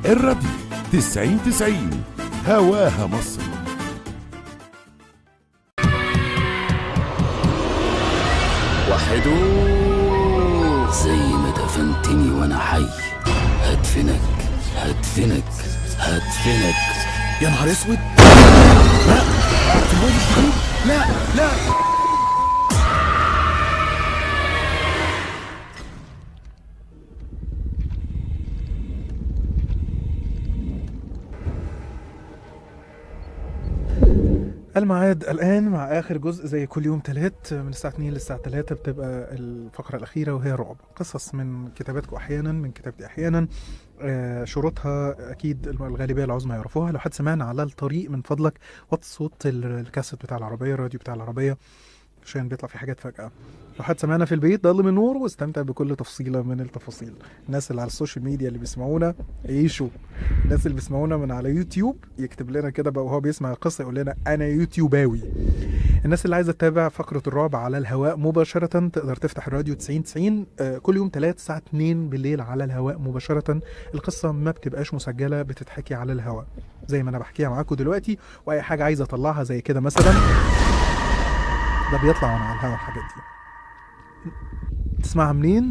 الراديو 90 90 هواها مصر وحدو زي ما دفنتني وانا حي هدفنك هدفنك هدفنك يا نهار اسود لا في الوادي الجديد لا لا الميعاد الآن مع آخر جزء زي كل يوم تلات من الساعة 2 للساعة 3 بتبقى الفقرة الأخيرة وهي رعب قصص من كتاباتكم أحيانا من كتابتي أحيانا آه، شروطها أكيد الغالبية العظمى يعرفوها لو حد سمعنا على الطريق من فضلك وطي صوت ال- الكاسيت بتاع العربية الراديو بتاع العربية عشان بيطلع في حاجات فجأة لو حد سمعنا في البيت ضلم النور واستمتع بكل تفصيلة من التفاصيل الناس اللي على السوشيال ميديا اللي بيسمعونا يعيشوا الناس اللي بيسمعونا من على يوتيوب يكتب لنا كده بقى وهو بيسمع القصة يقول لنا أنا يوتيوباوي الناس اللي عايزة تتابع فقرة الرعب على الهواء مباشرة تقدر تفتح الراديو 90 90 آه، كل يوم 3 الساعة 2 بالليل على الهواء مباشرة القصة ما بتبقاش مسجلة بتتحكي على الهواء زي ما أنا بحكيها معاكم دلوقتي وأي حاجة عايزة أطلعها زي كده مثلا ده بيطلع وانا على الهوا الحاجات دي تسمعها منين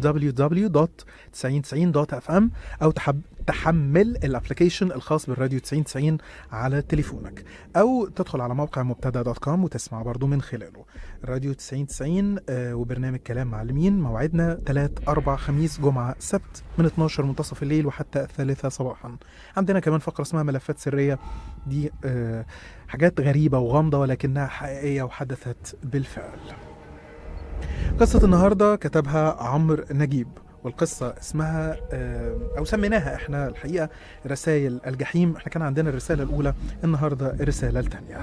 www.9090.fm او تحب تحمل الابلكيشن الخاص بالراديو 9090 على تليفونك او تدخل على موقع مبتدا دوت كوم وتسمع برضو من خلاله الراديو 9090 آه، وبرنامج كلام معلمين موعدنا 3 4 خميس جمعه سبت من 12 منتصف الليل وحتى الثالثة صباحا عندنا كمان فقره اسمها ملفات سريه دي آه، حاجات غريبة وغامضة ولكنها حقيقية وحدثت بالفعل قصة النهاردة كتبها عمرو نجيب والقصة اسمها آه، أو سميناها إحنا الحقيقة رسائل الجحيم إحنا كان عندنا الرسالة الأولى النهاردة الرسالة الثانية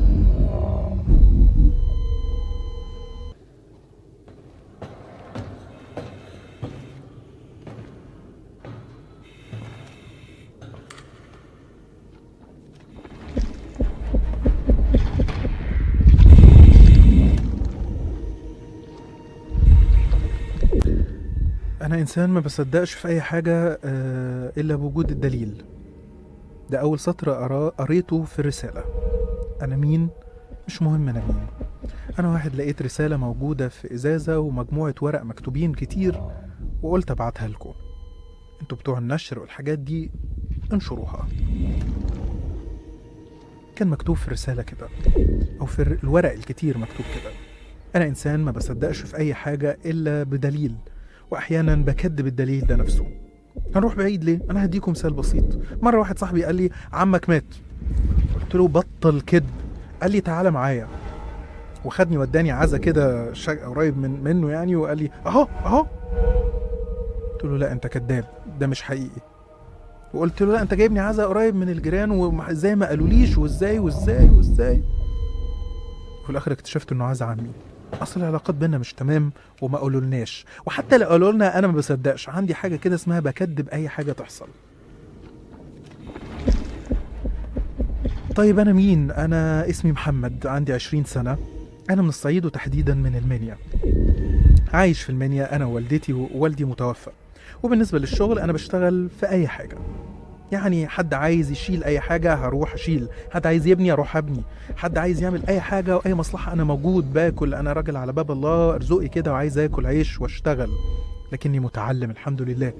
أنا إنسان ما بصدقش في أي حاجة آه، إلا بوجود الدليل ده أول سطر أرا- قريته في الرسالة أنا مين؟ مش مهم أنا مين أنا واحد لقيت رسالة موجودة في إزازة ومجموعة ورق مكتوبين كتير وقلت أبعتها لكم انتوا بتوع النشر والحاجات دي انشروها كان مكتوب في الرسالة كده أو في الر- الورق الكتير مكتوب كده أنا إنسان ما بصدقش في أي حاجة إلا بدليل واحيانا بكذب الدليل ده نفسه هنروح بعيد ليه انا هديكم مثال بسيط مره واحد صاحبي قال لي عمك مات قلت له بطل كذب قال لي تعالى معايا وخدني وداني عزا كده شا- قريب من منه يعني وقال لي اهو اهو قلت له لا انت كذاب ده مش حقيقي وقلت له لا انت جايبني عزا قريب من الجيران وازاي ما قالوليش وازاي وازاي وازاي وفي الاخر اكتشفت انه عزا عمي اصل العلاقات بينا مش تمام وما قالولناش وحتى لو قالوا لنا انا ما بصدقش عندي حاجه كده اسمها بكذب اي حاجه تحصل طيب انا مين انا اسمي محمد عندي 20 سنه انا من الصعيد وتحديدا من المنيا عايش في المنيا انا ووالدتي ووالدي متوفى وبالنسبه للشغل انا بشتغل في اي حاجه يعني حد عايز يشيل اي حاجه هروح اشيل حد عايز يبني اروح ابني حد عايز يعمل اي حاجه واي مصلحه انا موجود باكل انا راجل على باب الله ارزقي كده وعايز اكل عيش واشتغل لكني متعلم الحمد لله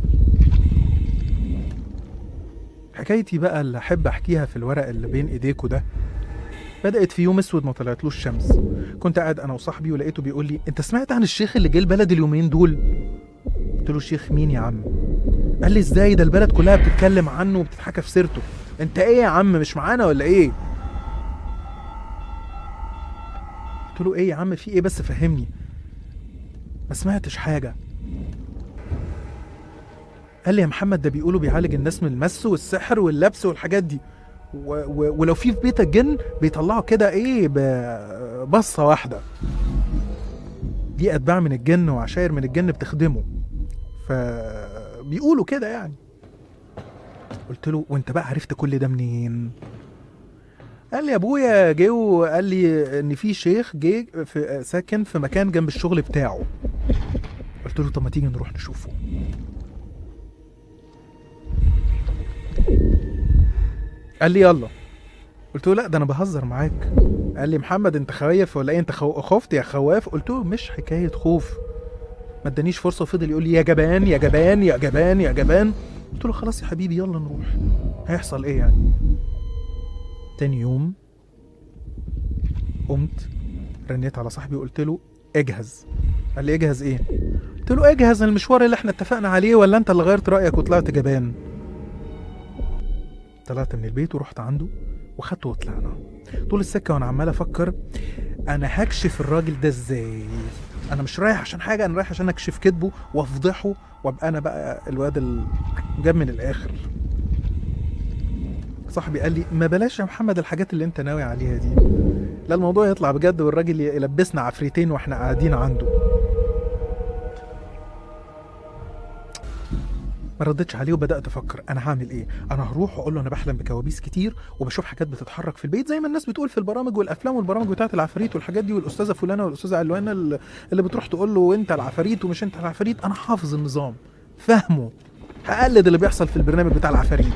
حكايتي بقى اللي احب احكيها في الورق اللي بين ايديكوا ده بدأت في يوم اسود ما طلعتلوش شمس كنت قاعد انا وصاحبي ولقيته بيقول لي انت سمعت عن الشيخ اللي جه البلد اليومين دول قلت له شيخ مين يا عم قال لي ازاي ده البلد كلها بتتكلم عنه وبتتحكى في سيرته انت ايه يا عم مش معانا ولا ايه قلت له ايه يا عم في ايه بس فهمني ما سمعتش حاجه قال لي يا محمد ده بيقولوا بيعالج الناس من المس والسحر واللبس والحاجات دي و و ولو في في بيتك جن بيطلعوا كده ايه ب- بصه واحده دي اتباع من الجن وعشاير من الجن بتخدمه فبيقولوا كده يعني قلت له وانت بقى عرفت كل ده منين قال لي ابويا جه وقال لي ان في شيخ جه في ساكن في مكان جنب الشغل بتاعه قلت له طب ما تيجي نروح نشوفه قال لي يلا قلت له لا ده انا بهزر معاك قال لي محمد انت خايف ولا ايه انت خو... خفت يا خواف قلت له مش حكايه خوف ما ادانيش فرصه وفضل يقول لي يا جبان يا جبان يا جبان يا جبان قلت له خلاص يا حبيبي يلا نروح هيحصل ايه يعني تاني يوم قمت رنيت على صاحبي وقلت له اجهز قال لي اجهز ايه قلت له اجهز المشوار اللي احنا اتفقنا عليه ولا انت اللي غيرت رايك وطلعت جبان طلعت من البيت ورحت عنده وخدته وطلعنا طول السكه وانا عمال افكر انا هكشف الراجل ده ازاي انا مش رايح عشان حاجه انا رايح عشان اكشف كذبه وافضحه وابقى انا بقى الواد اللي جاب من الاخر صاحبي قال لي ما بلاش يا محمد الحاجات اللي انت ناوي عليها دي لا الموضوع يطلع بجد والراجل يلبسنا عفريتين واحنا قاعدين عنده ما ردتش عليه وبدات افكر انا هعمل ايه انا هروح واقول له انا بحلم بكوابيس كتير وبشوف حاجات بتتحرك في البيت زي ما الناس بتقول في البرامج والافلام والبرامج بتاعت العفاريت والحاجات دي والاستاذه فلانه والاستاذه علوانه اللي اللي بتروح تقول له انت العفاريت ومش انت العفاريت انا حافظ النظام فاهمه هقلد اللي بيحصل في البرنامج بتاع العفاريت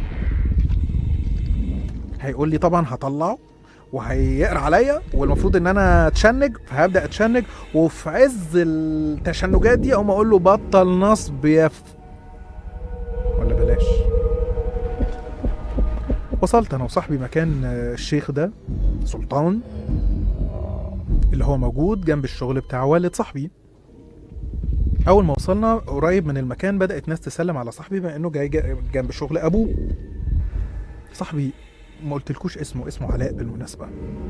هيقول لي طبعا هطلعه وهيقرا عليا والمفروض ان انا اتشنج فهبدا اتشنج وفي عز التشنجات دي اقوم اقول له بطل نصب يا ف... ولا بلاش وصلت انا وصاحبي مكان آه، الشيخ ده سلطان اللي هو موجود جنب الشغل بتاع والد صاحبي اول ما وصلنا قريب من المكان بدات ناس تسلم على صاحبي بما انه جاي جا- جنب شغل ابوه صاحبي ما قلتلكوش اسمه اسمه علاء بالمناسبه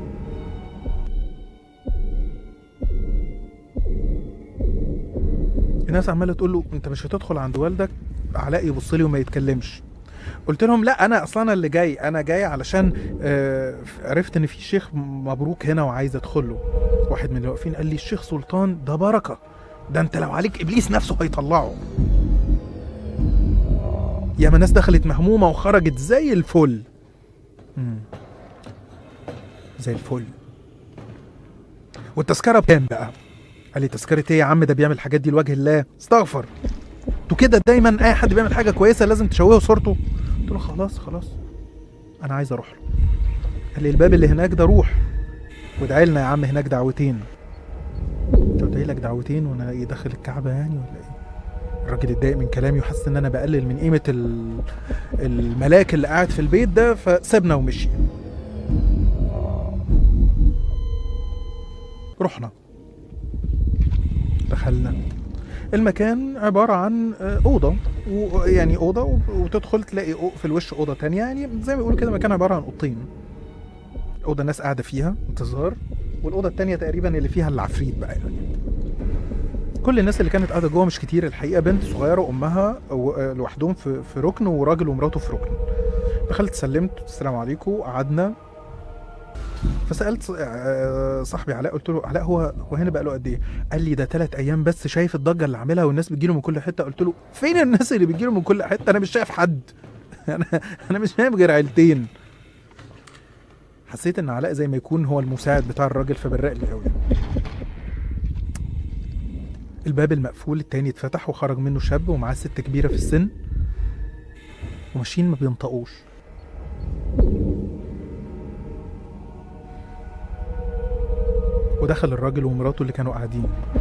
الناس عماله تقول له انت مش هتدخل عند والدك علاء يبص لي وما يتكلمش قلت لهم لا انا اصلا أنا اللي جاي انا جاي علشان آه، عرفت ان في شيخ مبروك هنا وعايز ادخل له واحد من اللي واقفين قال لي الشيخ سلطان ده بركه ده انت لو عليك ابليس نفسه هيطلعه ياما ناس دخلت مهمومه وخرجت زي الفل مم. زي الفل والتذكره بكام بقى قال لي تذكره ايه يا عم ده بيعمل الحاجات دي لوجه الله استغفر انتوا كده دايما اي حد بيعمل حاجه كويسه لازم تشوهوا صورته قلت له خلاص خلاص انا عايز اروح له قال لي الباب اللي هناك ده روح وادعي لنا يا عم هناك دعوتين قلت له ادعي لك دعوتين وانا ايه داخل الكعبه يعني ولا ايه الراجل اتضايق من كلامي وحس ان انا بقلل من قيمه ال- الملاك اللي قاعد في البيت ده فسابنا ومشي رحنا دخلنا المكان عبارة عن آه، أوضة و- يعني أوضة و- وتدخل تلاقي أو- في الوش أوضة تانية يعني زي ما بيقولوا كده مكان عبارة عن أوضتين أوضة الناس قاعدة فيها انتظار والأوضة التانية تقريبا اللي فيها العفريت بقى يعني كل الناس اللي كانت قاعدة جوه مش كتير الحقيقة بنت صغيرة وأمها و- آه، لوحدهم في في ركن وراجل ومراته في ركن دخلت سلمت السلام عليكم قعدنا فسالت ص- آه، صاحبي علاء قلت له علاء هو هو هنا بقى له قد ايه؟ قال لي ده ثلاث ايام بس شايف الضجه اللي عاملها والناس بتجيله من كل حته قلت له فين الناس اللي بتجيله من كل حته انا مش شايف حد انا انا مش شايف غير عيلتين حسيت ان علاء زي ما يكون هو المساعد بتاع الراجل فبرق لي قوي الباب المقفول التاني اتفتح وخرج منه شاب ومعاه ست كبيره في السن وماشيين ما بينطقوش ودخل الراجل ومراته اللي كانوا قاعدين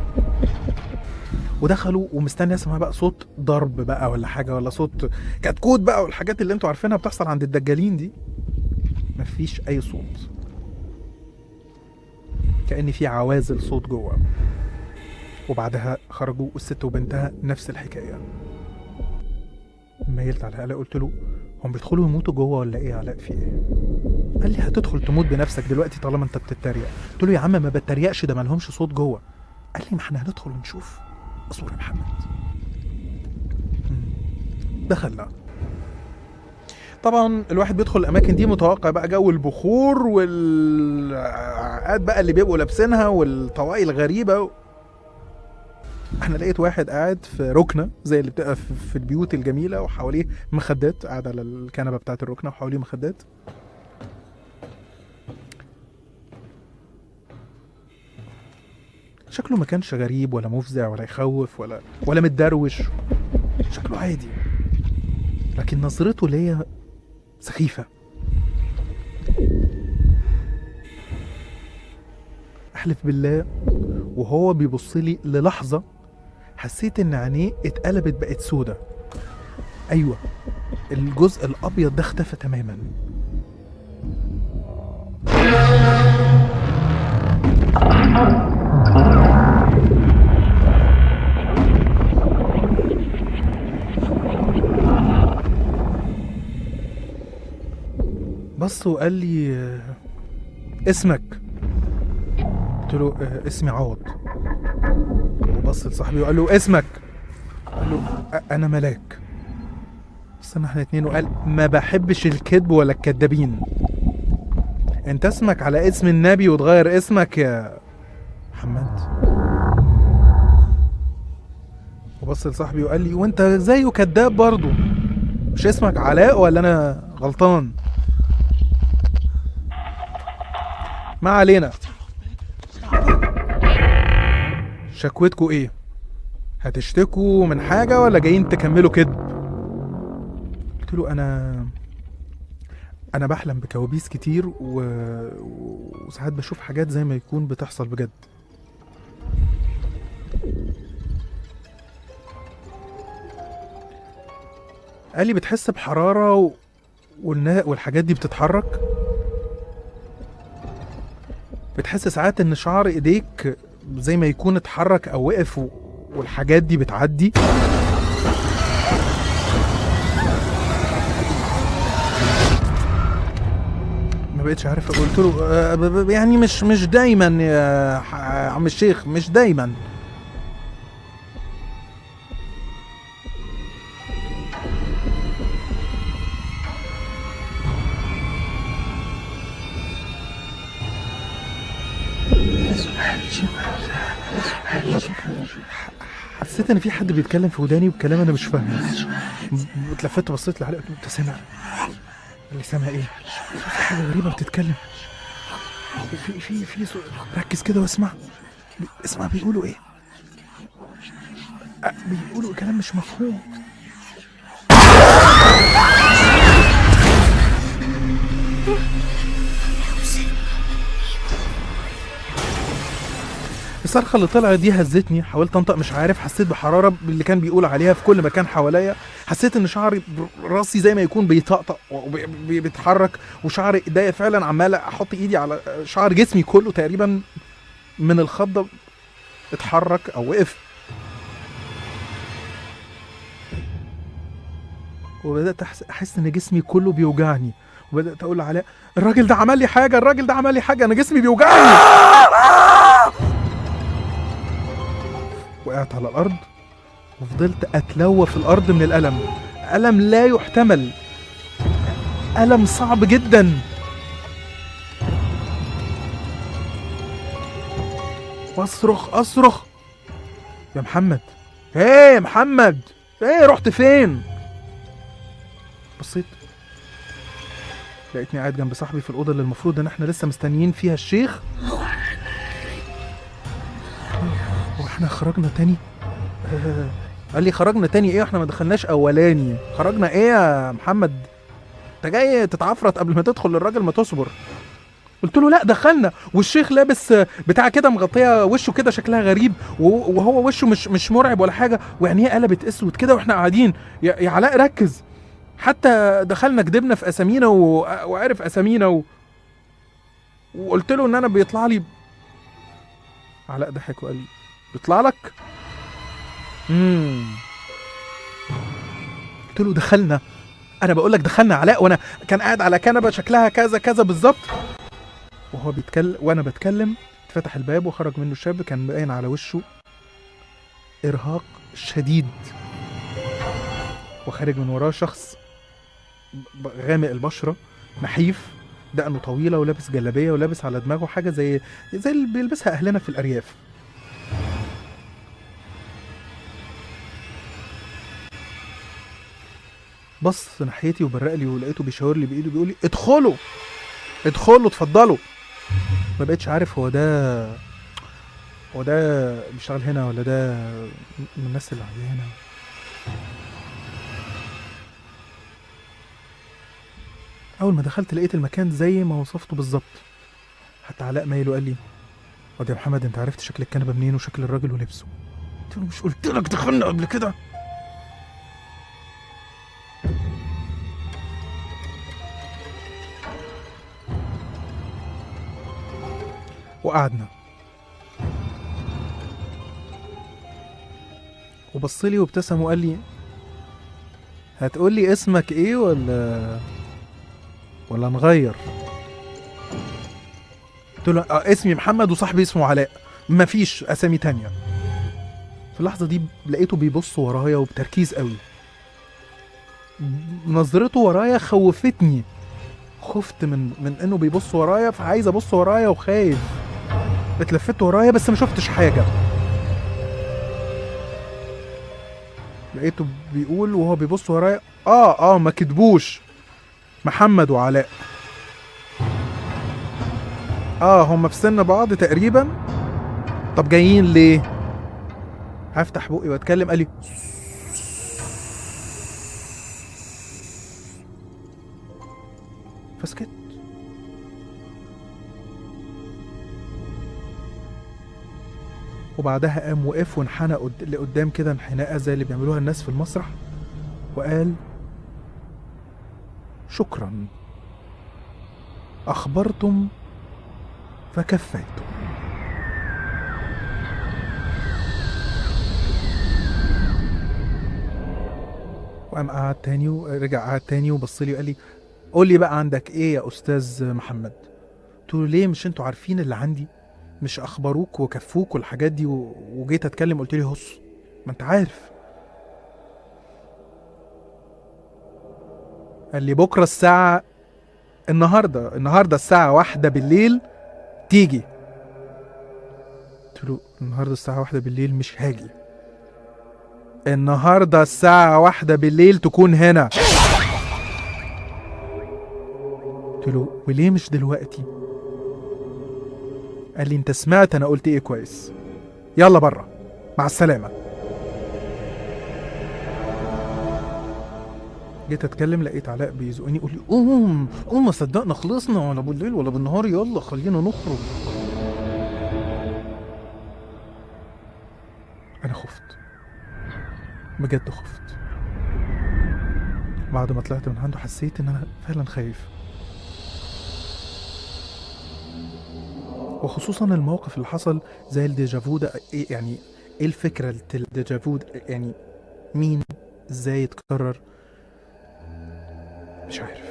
ودخلوا ومستني اسمع بقى صوت ضرب بقى ولا حاجه ولا صوت كتكوت بقى والحاجات اللي انتوا عارفينها بتحصل عند الدجالين دي مفيش اي صوت كأن في عوازل صوت جوه وبعدها خرجوا الست وبنتها نفس الحكايه ميلت على علاء قلت له هم بيدخلوا يموتوا جوه ولا ايه يا علاء في ايه قال لي هتدخل تموت بنفسك دلوقتي طالما انت بتتريق قلت له يا عم ما بتريقش ده مالهمش صوت جوه قال لي ما احنا هندخل ونشوف اصبر يا محمد مم. دخلنا طبعا الواحد بيدخل الاماكن دي متوقع بقى جو البخور والعقاد بقى اللي بيبقوا لابسينها والطواقي الغريبه و... انا لقيت واحد قاعد في ركنه زي اللي بتبقى في في البيوت الجميله وحواليه مخدات قاعد على الكنبه بتاعت الركنه وحواليه مخدات شكله ما كانش غريب ولا مفزع ولا يخوف ولا ولا متدروش شكله عادي لكن نظرته ليا سخيفة احلف بالله وهو بيبص لي للحظه حسيت ان عينيه اتقلبت بقت سودة ايوه الجزء الابيض ده اختفى تماما بص وقال لي آه، اسمك قلت له آه، اسمي عوض وبص لصاحبي وقال له اسمك قال له "أ- انا ملاك بصينا احنا اتنين وقال ما بحبش الكذب ولا الكدابين انت اسمك على اسم النبي وتغير اسمك يا محمد وبص لصاحبي وقال لي وانت زيه كذاب برضه مش اسمك علاء ولا انا غلطان ما علينا شكوتكوا ايه هتشتكوا من حاجة ولا جايين تكملوا كذب قلت له انا انا بحلم بكوابيس كتير و... وساعات بشوف حاجات زي ما يكون بتحصل بجد قال لي بتحس بحرارة و... والنا... والحاجات دي بتتحرك بتحس ساعات ان شعر ايديك زي ما يكون اتحرك او وقف و... والحاجات دي بتعدي ما بقتش عارف قلت له آه، ب- ب- يعني مش مش دايما يا ح- عم الشيخ مش دايما حسيت ان في حد بيتكلم في وداني بكلام انا مش فاهمه م- اتلفت وبصيت لعلاء قلت له انت سامع؟ قال لي سامع ايه؟ في حاجه غريبه بتتكلم في في في صوت ركز كده واسمع بي- اسمع بيقولوا ايه؟ أ- بيقولوا كلام مش مفهوم الصرخة اللي طلعت دي هزتني حاولت انطق مش عارف حسيت بحرارة اللي كان بيقول عليها في كل مكان حواليا حسيت ان شعري ب- راسي زي ما يكون بيطقطق وبيتحرك وشعر ايديا فعلا عمال احط ايدي على شعر جسمي كله تقريبا من الخضة اتحرك او وقف وبدات احس احس ان جسمي كله بيوجعني وبدات اقول لعلاء الراجل ده عمل لي حاجه الراجل ده عمل لي حاجه انا جسمي بيوجعني وقعت على الارض وفضلت اتلوى في الارض من الالم الم لا يحتمل الم صعب جدا واصرخ اصرخ يا محمد ايه يا محمد ايه رحت فين بصيت لقيتني قاعد جنب صاحبي في الاوضه اللي المفروض ان احنا لسه مستنيين فيها الشيخ واحنا خرجنا تاني آه، قال لي خرجنا تاني ايه احنا ما دخلناش اولاني خرجنا ايه يا محمد انت جاي تتعفرت قبل ما تدخل للراجل ما تصبر قلت له لا دخلنا والشيخ لابس آه، بتاع كده مغطيه وشه كده شكلها غريب و- وهو وشه مش مش مرعب ولا حاجه وعينيه قلبت اسود كده واحنا قاعدين يا يا علاء ركز حتى دخلنا كدبنا في اسامينا و... وعرف اسامينا و... وقلت له ان انا بيطلع لي علاء ضحك وقال لي بيطلع لك امم قلت له دخلنا انا بقول لك دخلنا علاء وانا كان قاعد على كنبه شكلها كذا كذا بالظبط وهو بيتكلم وانا بتكلم اتفتح الباب وخرج منه شاب كان باين على وشه ارهاق شديد وخارج من وراه شخص ب- غامق البشره نحيف دقنه طويله ولابس جلابيه ولابس على دماغه حاجه زي زي اللي بيلبسها اهلنا في الارياف بص ناحيتي وبرق لي ولقيته بيشاور لي بايده بيقول لي ادخلوا ادخلوا اتفضلوا ما بقتش عارف هو ده هو ده بيشتغل هنا ولا ده من الناس اللي قاعدين هنا اول ما دخلت لقيت المكان زي ما وصفته بالظبط حتى علاء مايل وقال لي واد يا محمد انت عرفت شكل الكنبه منين وشكل الراجل ولبسه قلت له مش قلت لك دخلنا قبل كده وقعدنا وبص لي وابتسم وقال لي هتقول لي اسمك ايه ولا ولا نغير قلت له آه اسمي محمد وصاحبي اسمه علاء مفيش اسامي تانية في اللحظة دي لقيته بيبص ورايا وبتركيز قوي نظرته ورايا خوفتني خفت من من انه بيبص ورايا فعايز ابص ورايا وخايف اتلفت ورايا بس ما شفتش حاجة لقيته بيقول وهو بيبص ورايا اه اه ما كدبوش محمد وعلاء اه هما في سن بعض تقريبا طب جايين ليه هفتح بقي واتكلم قال لي فسكت وبعدها قام وقف وانحنى قد- لقدام كده انحناءة زي اللي بيعملوها الناس في المسرح وقال شكرا أخبرتم فكفيتم وقام قعد تاني ورجع قعد تاني وبص لي وقال لي قول لي بقى عندك ايه يا استاذ محمد قلت له ليه مش انتوا عارفين اللي عندي مش اخبروك وكفوك والحاجات دي و... وجيت اتكلم قلت لي هص ما انت عارف قال لي بكره الساعه النهارده النهارده الساعه واحدة بالليل تيجي قلت له النهارده الساعه واحدة بالليل مش هاجي النهارده الساعه واحدة بالليل تكون هنا قلت له وليه مش دلوقتي قال لي انت سمعت انا قلت ايه كويس يلا بره مع السلامه جيت اتكلم لقيت علاء بيزقني يقول لي قوم قوم ما صدقنا خلصنا ولا بالليل ولا بالنهار يلا خلينا نخرج انا خفت بجد خفت بعد ما طلعت من عنده حسيت ان انا فعلا خايف وخصوصا الموقف اللي حصل زي الديجافو ده إيه يعني ايه الفكره بتاعت الديجافو ده يعني مين ازاي يتكرر مش عارف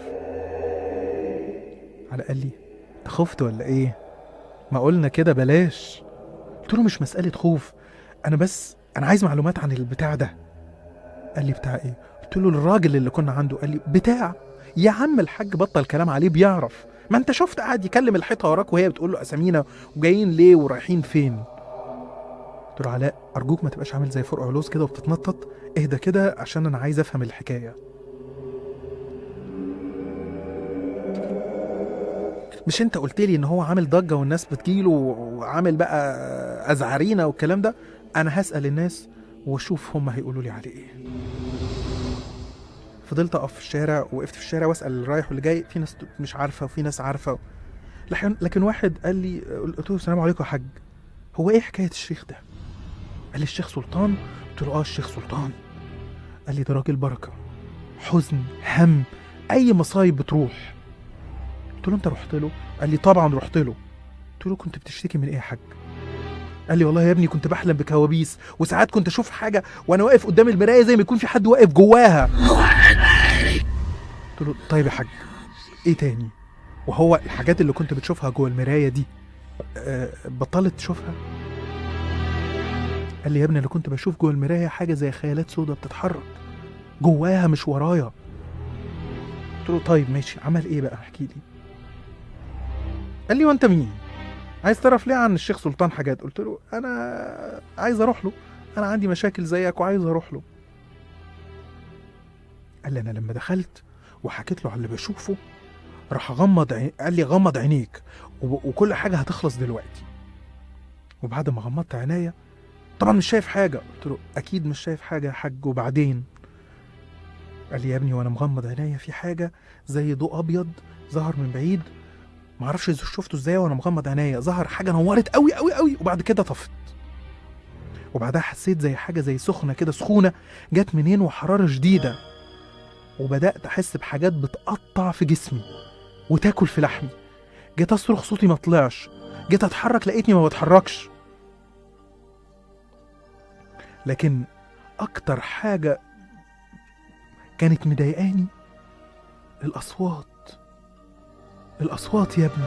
على قال لي انت خفت ولا ايه ما قلنا كده بلاش قلت له مش مساله خوف انا بس انا عايز معلومات عن البتاع ده قال لي بتاع ايه قلت له الراجل اللي كنا عنده قال لي بتاع يا عم الحاج بطل كلام عليه بيعرف ما انت شفت قاعد يكلم الحيطه وراك وهي بتقول له اسامينا وجايين ليه ورايحين فين قلت له علاء ارجوك ما تبقاش عامل زي فرقع لوز كده وبتتنطط اهدى كده عشان انا عايز افهم الحكايه مش انت قلت لي ان هو عامل ضجه والناس بتجيله وعامل بقى ازعرينا والكلام ده انا هسال الناس واشوف هم هيقولوا لي عليه ايه فضلت اقف في الشارع وقفت في الشارع واسال اللي رايح واللي جاي في ناس مش عارفه وفي ناس عارفه لكن لكن واحد قال لي قلت له السلام عليكم يا حاج هو ايه حكايه الشيخ ده قال لي الشيخ سلطان قلت له اه الشيخ سلطان قال لي ده راجل بركه حزن هم اي مصايب بتروح قلت له انت رحت له قال لي طبعا رحت له قلت له كنت بتشتكي من ايه يا حاج قال لي والله يا ابني كنت بحلم بكوابيس وساعات كنت اشوف حاجه وانا واقف قدام المرايه زي ما يكون في حد واقف جواها قلت له طيب يا حاج ايه تاني وهو الحاجات اللي كنت بتشوفها جوه المرايه دي آه، بطلت تشوفها قال لي يا ابني انا كنت بشوف جوه المرايه حاجه زي خيالات سودة بتتحرك جواها مش ورايا قلت له طيب ماشي عمل ايه بقى احكي لي قال لي وانت مين عايز تعرف ليه عن الشيخ سلطان حاجات قلت له انا عايز اروح له انا عندي مشاكل زيك وعايز اروح له قال لي انا لما دخلت وحكيت له على اللي بشوفه راح غمض عين... قال لي غمض عينيك و... وكل حاجه هتخلص دلوقتي وبعد ما غمضت عينيا طبعا مش شايف حاجه قلت له اكيد مش شايف حاجه يا حاج وبعدين قال لي يا ابني وانا مغمض عينيا في حاجه زي ضوء ابيض ظهر من بعيد معرفش إذا شفته ازاي وانا مغمض عينيا ظهر حاجه نورت قوي قوي قوي وبعد كده طفت وبعدها حسيت زي حاجه زي سخنه كده سخونه جت منين وحراره شديده وبدات احس بحاجات بتقطع في جسمي وتاكل في لحمي جيت اصرخ صوتي ما طلعش جيت اتحرك لقيتني ما بتحركش لكن اكتر حاجه كانت مضايقاني الاصوات الاصوات يا ابني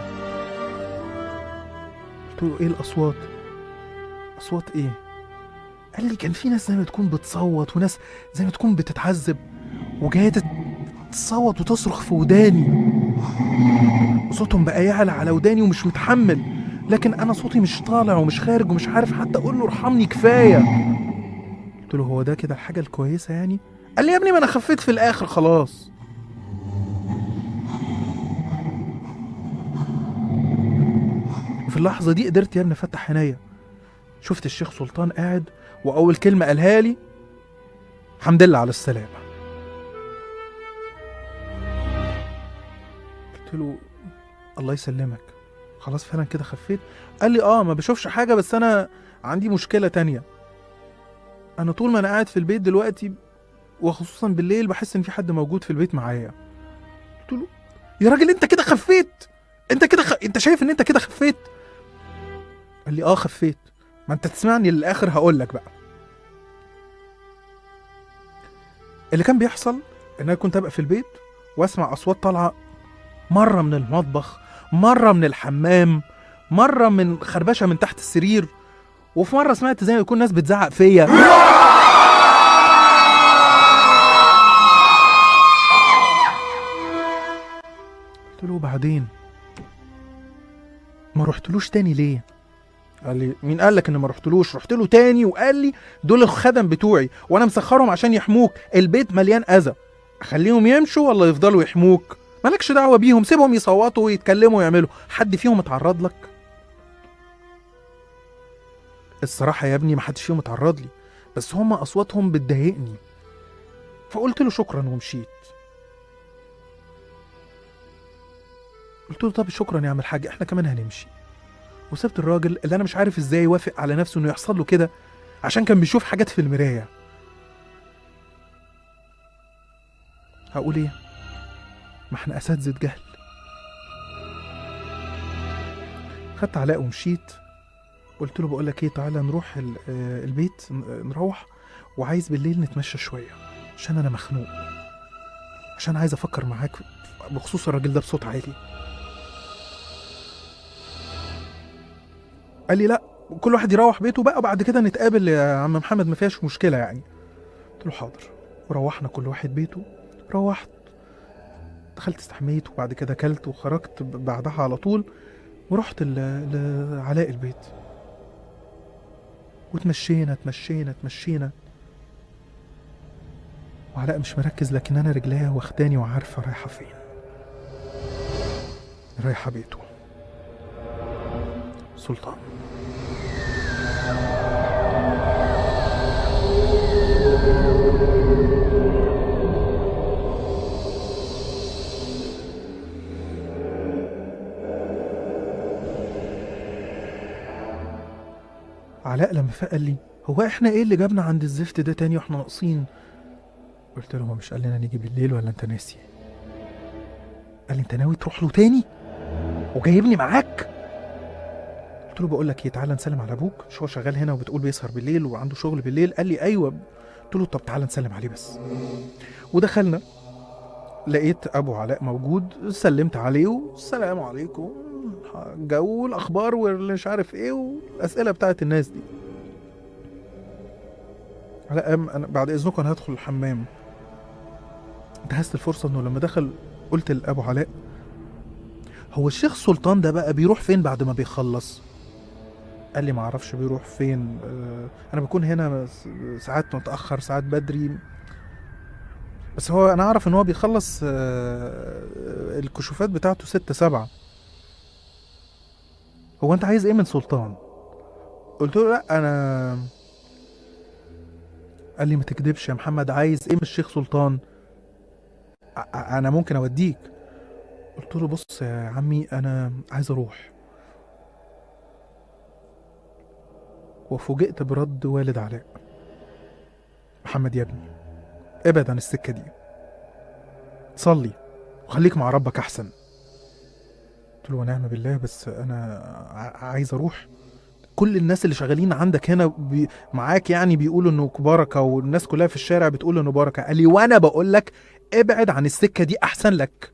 قلت له ايه الاصوات اصوات ايه قال لي كان في ناس زي ما تكون بتصوت وناس زي ما تكون بتتعذب وجايه تت- تصوت وتصرخ في وداني وصوتهم بقى يعلى على وداني ومش متحمل لكن انا صوتي مش طالع ومش خارج ومش عارف حتى اقول له ارحمني كفايه قلت له هو ده كده الحاجه الكويسه يعني قال لي يا ابني ما انا خفيت في الاخر خلاص وفي اللحظه دي قدرت يا ابني افتح عينيا شفت الشيخ سلطان قاعد واول كلمه قالها لي الحمد لله على السلامه قلت له الله يسلمك خلاص فعلا كده خفيت قال لي اه ما بشوفش حاجه بس انا عندي مشكله تانية انا طول ما انا قاعد في البيت دلوقتي وخصوصا بالليل بحس ان في حد موجود في البيت معايا قلت له يا راجل انت كده خفيت انت كده خ... انت شايف ان انت كده خفيت قال لي اه خفيت ما انت تسمعني للاخر هقول لك بقى اللي كان بيحصل ان انا كنت ابقى في البيت واسمع اصوات طالعه مره من المطبخ مره من الحمام مره من خربشه من تحت السرير وفي مره سمعت زي ما يكون ناس بتزعق فيا قلت له بعدين ما رحتلوش تاني ليه قال لي مين قال لك ان ما رحتلوش رحت له تاني وقال لي دول الخدم بتوعي وانا مسخرهم عشان يحموك البيت مليان اذى اخليهم يمشوا ولا يفضلوا يحموك مالكش دعوه بيهم سيبهم يصوتوا ويتكلموا ويعملوا حد فيهم اتعرض لك الصراحه يا ابني ما حدش فيهم اتعرض لي بس هم اصواتهم بتضايقني فقلت له شكرا ومشيت قلت له طب شكرا يا عم الحاج احنا كمان هنمشي وسبت الراجل اللي انا مش عارف ازاي يوافق على نفسه انه يحصل له كده عشان كان بيشوف حاجات في المرايه هقول ايه ما احنا اساتذه جهل خدت علاء ومشيت قلت له بقول لك ايه تعالى نروح ال- آه، البيت ن- نروح وعايز بالليل نتمشى شويه عشان انا مخنوق عشان عايز افكر معاك بخصوص الراجل ده بصوت عالي قال لي لا كل واحد يروح بيته بقى وبعد كده نتقابل يا عم محمد ما فيهاش مشكله يعني قلت له حاضر وروحنا كل واحد بيته روحت دخلت استحميت وبعد كده اكلت وخرجت ب- بعدها على طول ورحت ل- لعلاء البيت وتمشينا تمشينا تمشينا وعلاء مش مركز لكن انا رجليا واخداني وعارفه رايحه فين رايحه بيته سلطان علاء لما فاق قال لي هو احنا ايه اللي جابنا عند الزفت ده تاني واحنا ناقصين قلت له هو مش قال لنا نيجي بالليل ولا انت ناسي قال لي انت ناوي تروح له تاني وجايبني معاك قلت له بقول لك ايه تعالى نسلم على ابوك مش هو شغال هنا وبتقول بيسهر بالليل وعنده شغل بالليل قال لي ايوه قلت له طب تعالى نسلم عليه بس ودخلنا لقيت ابو علاء موجود سلمت عليه والسلام عليكم الجو والاخبار واللي مش عارف ايه والاسئله بتاعت الناس دي علاء قام انا بعد اذنكم انا هدخل الحمام انتهزت الفرصه انه لما دخل قلت لابو علاء هو الشيخ سلطان ده بقى بيروح فين بعد ما بيخلص قال لي ما اعرفش بيروح فين آه، انا بكون هنا س- ساعات متاخر ساعات بدري بس هو انا اعرف ان هو بيخلص آه، الكشوفات بتاعته ستة سبعة هو انت عايز ايه من سلطان قلت له لا انا قال لي ما تكدبش يا محمد عايز ايه من الشيخ سلطان ع- انا ممكن اوديك قلت له بص يا عمي انا عايز اروح وفوجئت برد والد علاء محمد يا ابني ابعد عن السكه دي صلي وخليك مع ربك احسن قلت له ونعم بالله بس انا ع- عايز اروح كل الناس اللي شغالين عندك هنا بي معاك يعني بيقولوا انه بركه والناس كلها في الشارع بتقول انه بركه قال لي وانا بقول لك ابعد عن السكه دي احسن لك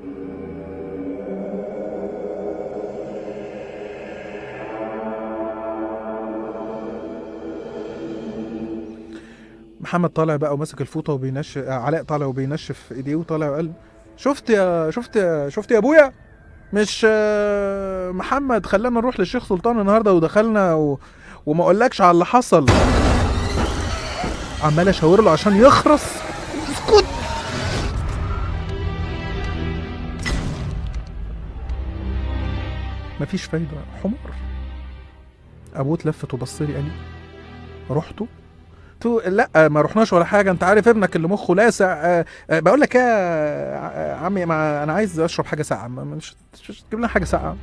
محمد طالع بقى وماسك الفوطه وبينشف علاء طالع وبينشف ايديه وطالع وقال شفت يا شفت يا شفت يا ابويا مش آه، محمد خلانا نروح للشيخ سلطان النهارده ودخلنا و... وما اقولكش على اللي حصل عمال اشاور له عشان يخرس اسكت مفيش فايده حمار ابوه اتلفت وبص لي قال لي رحتوا تو لا ما رحناش ولا حاجه انت عارف ابنك اللي مخه لاسع آه، آه، بقول لك ايه يا ع- عمي ما انا عايز اشرب حاجه ساقعه ما- مش مش تجيب لنا حاجه ساقعه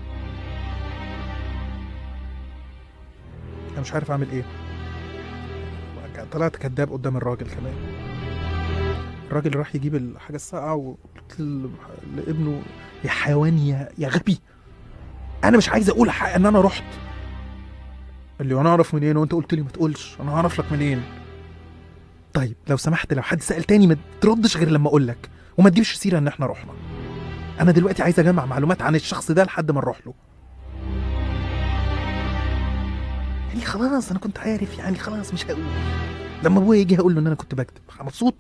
انا مش عارف اعمل ايه طلعت كذاب قدام الراجل كمان الراجل راح يجيب الحاجه الساقعه وقلت ل- لابنه يا حيوان يا يا غبي انا مش عايز اقول حق ان انا رحت قال لي وانا اعرف منين وانت قلت لي ما تقولش انا هعرف لك منين طيب لو سمحت لو حد سأل تاني ما تردش غير لما اقول لك وما تجيبش سيره ان احنا رحنا انا دلوقتي عايز اجمع معلومات عن الشخص ده لحد ما نروح له يعني خلاص انا كنت عارف يعني خلاص مش هقول لما ابويا يجي هقول له ان انا كنت بكتب مبسوط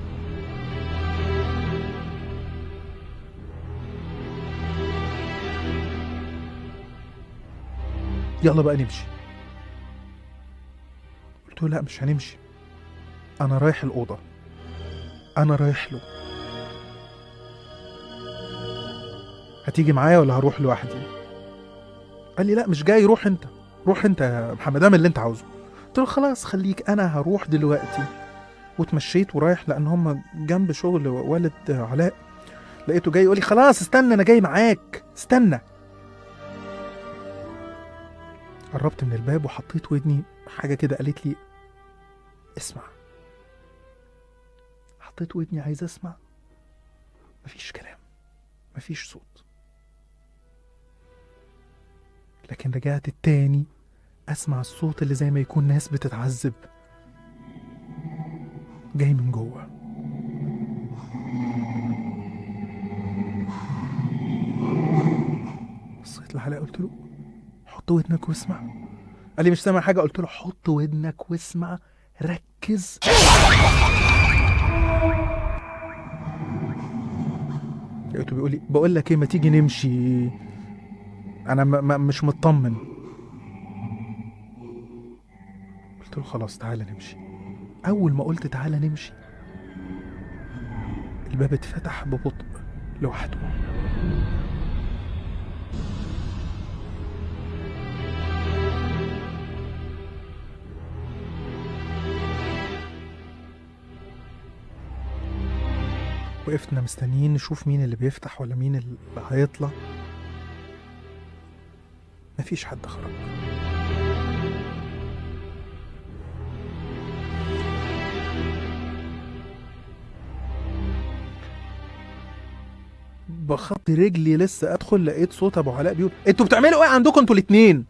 يلا بقى نمشي قلت له لا مش هنمشي انا رايح الاوضه انا رايح له هتيجي معايا ولا هروح لوحدي قال لي لا مش جاي روح انت روح انت يا محمد اعمل اللي انت عاوزه قلت له خلاص خليك انا هروح دلوقتي واتمشيت ورايح لان هم جنب شغل والد علاء لقيته جاي يقول لي خلاص استنى انا جاي معاك استنى قربت من الباب وحطيت ودني حاجه كده قالت لي اسمع حطيت ودني عايز اسمع مفيش كلام مفيش صوت لكن رجعت التاني اسمع الصوت اللي زي ما يكون ناس بتتعذب جاي من جوه بصيت لعلاء قلت له حط ودنك واسمع قال لي مش سامع حاجه قلت له حط ودنك واسمع ركز لقيته بيقول لي بقول لك ايه ما تيجي نمشي انا م- م- مش مطمن قلت له خلاص تعالى نمشي اول ما قلت تعالى نمشي الباب اتفتح ببطء لوحده وقفنا مستنيين نشوف مين اللي بيفتح ولا مين اللي هيطلع مفيش حد خرج بخط رجلي لسه ادخل لقيت صوت ابو علاء بيقول انتوا بتعملوا ايه عندكم انتوا الاتنين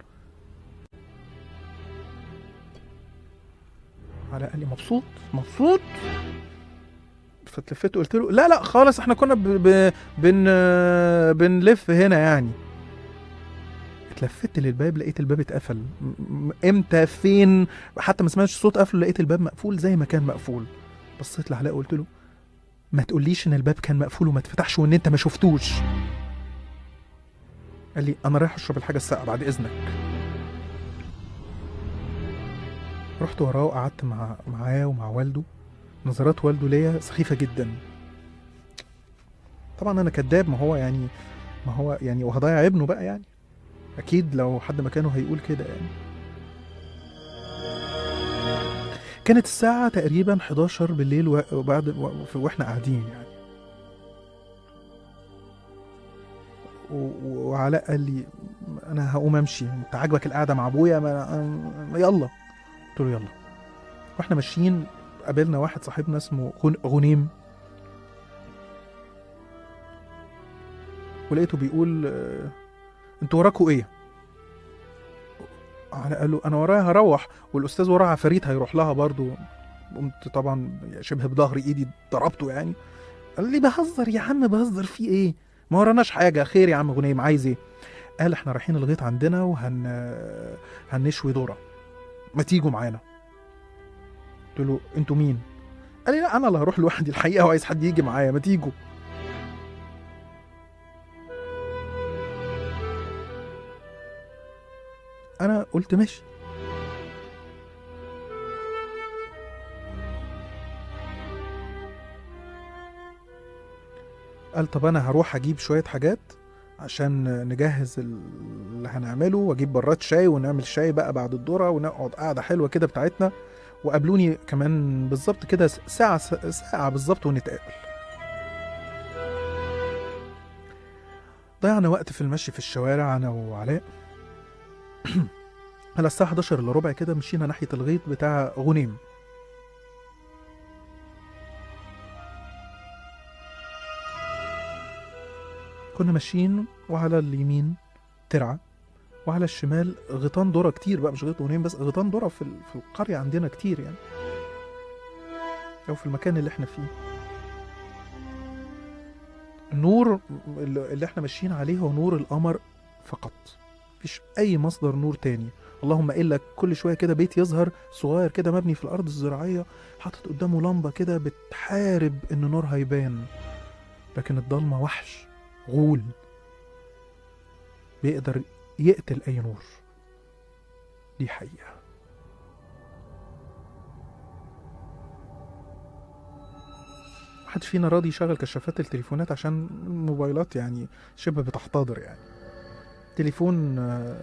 علاء قال لي مبسوط مبسوط فتلفت قلت له لا لا خالص احنا كنا ب... ب... بن بنلف هنا يعني اتلفت للباب لقيت الباب اتقفل م- م- امتى فين حتى ما سمعتش صوت قفله لقيت الباب مقفول زي ما كان مقفول بصيت لعلاء وقلت له ما تقوليش ان الباب كان مقفول وما اتفتحش وان انت ما شفتوش قال لي انا رايح اشرب الحاجه الساقعه بعد اذنك رحت وراه وقعدت مع معاه ومع والده نظرات والده ليا سخيفه جدا طبعا انا كذاب ما هو يعني ما هو يعني وهضيع ابنه بقى يعني اكيد لو حد مكانه هيقول كده يعني كانت الساعة تقريبا 11 بالليل و- وبعد و- واحنا قاعدين يعني و- وعلاء قال لي انا هقوم امشي انت عاجبك القعده مع ابويا ما أنا- يلا قلت له يلا واحنا ماشيين قابلنا واحد صاحبنا اسمه غن- غنيم ولقيته بيقول آه، انتوا وراكوا ايه علاء قال له انا ورايا هروح والاستاذ وراه عفاريت هيروح لها برضو قمت طبعا شبه بظهر ايدي ضربته يعني قال لي بهزر يا عم بهزر في ايه ما وراناش حاجه خير يا عم غنيم عايز ايه قال احنا رايحين الغيط عندنا وهن هنشوي ذره ما تيجوا معانا قلت له انتوا مين قال لي لا انا اللي هروح لوحدي الحقيقه وعايز حد يجي معايا ما تيجوا انا قلت ماشي قال طب انا هروح اجيب شويه حاجات عشان نجهز اللي هنعمله واجيب براد شاي ونعمل شاي بقى بعد الذره ونقعد قعده حلوه كده بتاعتنا وقابلوني كمان بالظبط كده ساعه ساعه بالظبط ونتقابل ضيعنا وقت في المشي في الشوارع انا وعلاء على الساعه 11 الا ربع كده مشينا ناحيه الغيط بتاع غنيم كنا ماشيين وعلى اليمين ترعة وعلى الشمال غيطان ذرة كتير بقى مش غيط غنيم بس غيطان ذرة في ال- في القرية عندنا كتير يعني أو في المكان اللي احنا فيه النور اللي اللي احنا ماشيين عليه هو نور القمر فقط مفيش أي مصدر نور تاني اللهم إلا كل شوية كده بيت يظهر صغير كده مبني في الأرض الزراعية حاطط قدامه لمبة كده بتحارب إن نورها يبان لكن الضلمة وحش غول بيقدر يقتل أي نور دي حقيقة محدش فينا راضي يشغل كشافات التليفونات عشان الموبايلات يعني شبه بتحتضر يعني تليفون آه،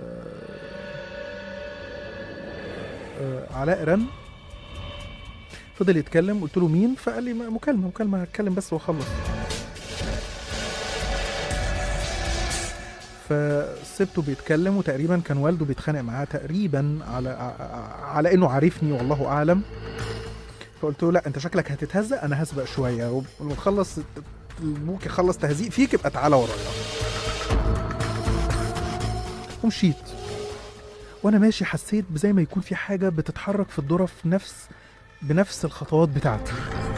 آه، علاء رن فضل يتكلم قلت له مين فقال لي مكالمة مكالمة هتكلم بس واخلص فسبته بيتكلم وتقريبا كان والده بيتخانق معاه تقريبا على ع- على انه عارفني والله اعلم فقلت له لا انت شكلك هتتهزق انا هسبق شويه ولما تخلص ابوك يخلص تهزيق فيك يبقى تعالى ورايا ومشيت وانا ماشي حسيت زي ما يكون في حاجه بتتحرك في الذره في نفس بنفس الخطوات بتاعتي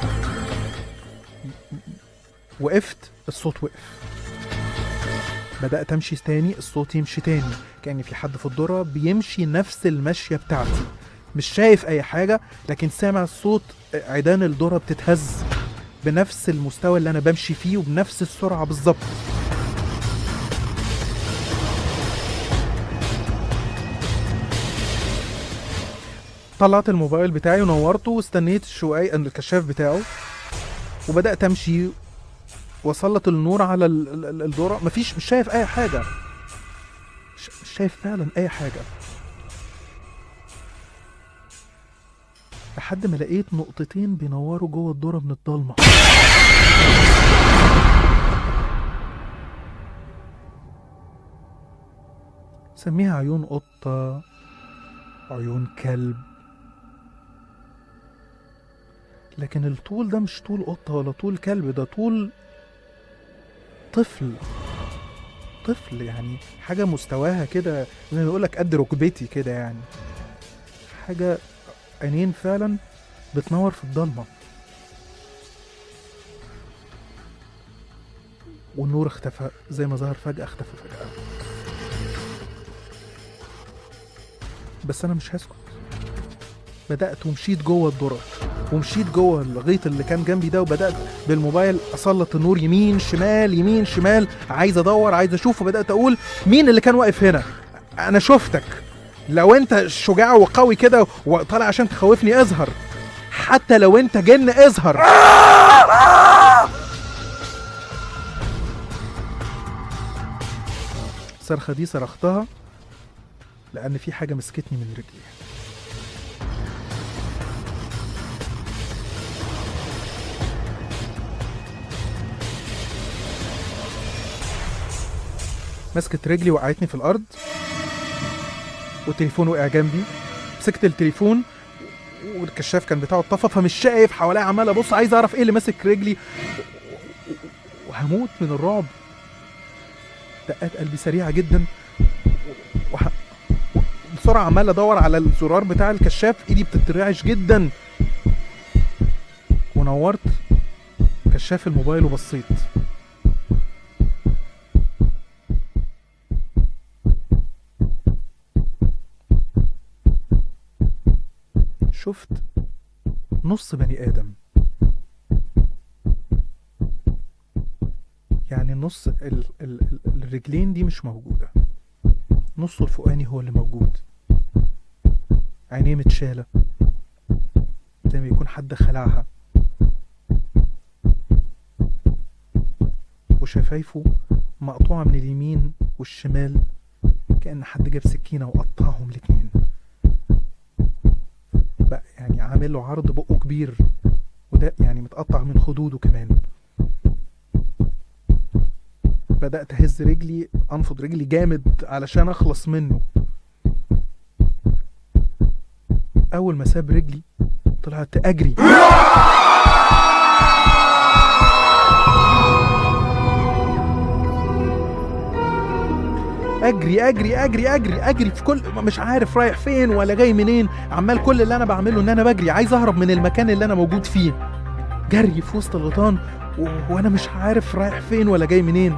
وقفت الصوت وقف بدأت أمشي تاني الصوت يمشي تاني كأن في حد في الذرة بيمشي نفس المشية بتاعتي مش شايف أي حاجة لكن سامع صوت عيدان الذرة بتتهز بنفس المستوى اللي أنا بمشي فيه وبنفس السرعة بالظبط طلعت الموبايل بتاعي ونورته واستنيت شوية الكشاف بتاعه وبدأت أمشي وسلط النور على ال- ال- ال- الذرة مفيش مش شايف أي حاجة مش مش شايف فعلا أي حاجة لحد ما لقيت نقطتين بينوروا جوه الذرة من الضلمة سميها عيون قطة عيون كلب لكن الطول ده مش طول قطة ولا طول كلب ده طول طفل طفل يعني حاجة مستواها كده زي ما يقولك قد ركبتي كده يعني حاجة عينين فعلا بتنور في الضلمة والنور اختفى زي ما ظهر فجأة اختفى فجأة بس أنا مش هسكت بدأت ومشيت جوه الذرة ومشيت جوه الغيط اللي كان جنبي ده وبدات بالموبايل اسلط النور يمين شمال يمين شمال عايز ادور عايز اشوف وبدات اقول مين اللي كان واقف هنا انا شفتك لو انت شجاع وقوي كده وطالع عشان تخوفني اظهر حتى لو انت جن اظهر الصرخه دي صرختها لان في حاجه مسكتني من رجلي مسكت رجلي وقعتني في الارض والتليفون وقع جنبي مسكت التليفون والكشاف كان بتاعه اتطفى فمش شايف حواليا عمال ابص عايز اعرف ايه اللي ماسك رجلي وهموت من الرعب دقات قلبي سريعه جدا وح... بسرعه عمال ادور على الزرار بتاع الكشاف ايدي بتترعش جدا ونورت كشاف الموبايل وبصيت شفت نص بني ادم يعني نص ال ال ال الرجلين دي مش موجوده نصه الفوقاني هو اللي موجود عينيه متشاله زي ما يكون حد خلعها وشفايفه مقطوعة من اليمين والشمال كأن حد جاب سكينة وقطعهم الاتنين بقى يعني عامل له عرض بقه كبير وده يعني متقطع من خدوده كمان بدأت أهز رجلي أنفض رجلي جامد علشان أخلص منه أول ما ساب رجلي طلعت أجري اجري اجري اجري اجري اجري في كل مش عارف رايح فين ولا جاي منين عمال كل اللي انا بعمله ان انا بجري عايز اهرب من المكان اللي انا موجود فيه جري في وسط الغيطان و... وانا مش عارف رايح فين ولا جاي منين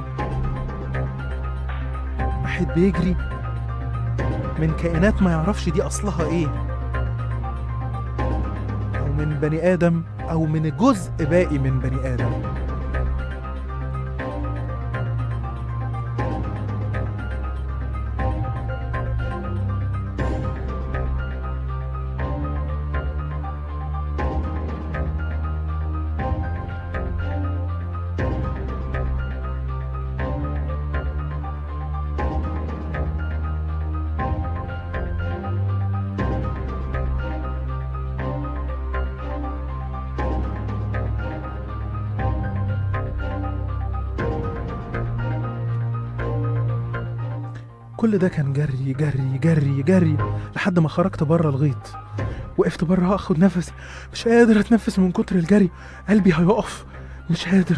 واحد بيجري من كائنات ما يعرفش دي اصلها ايه او من بني ادم او من جزء باقي من بني ادم كل ده كان جري جري جري جري لحد ما خرجت بره الغيط وقفت بره اخد نفسي مش قادر اتنفس من كتر الجري قلبي هيقف مش قادر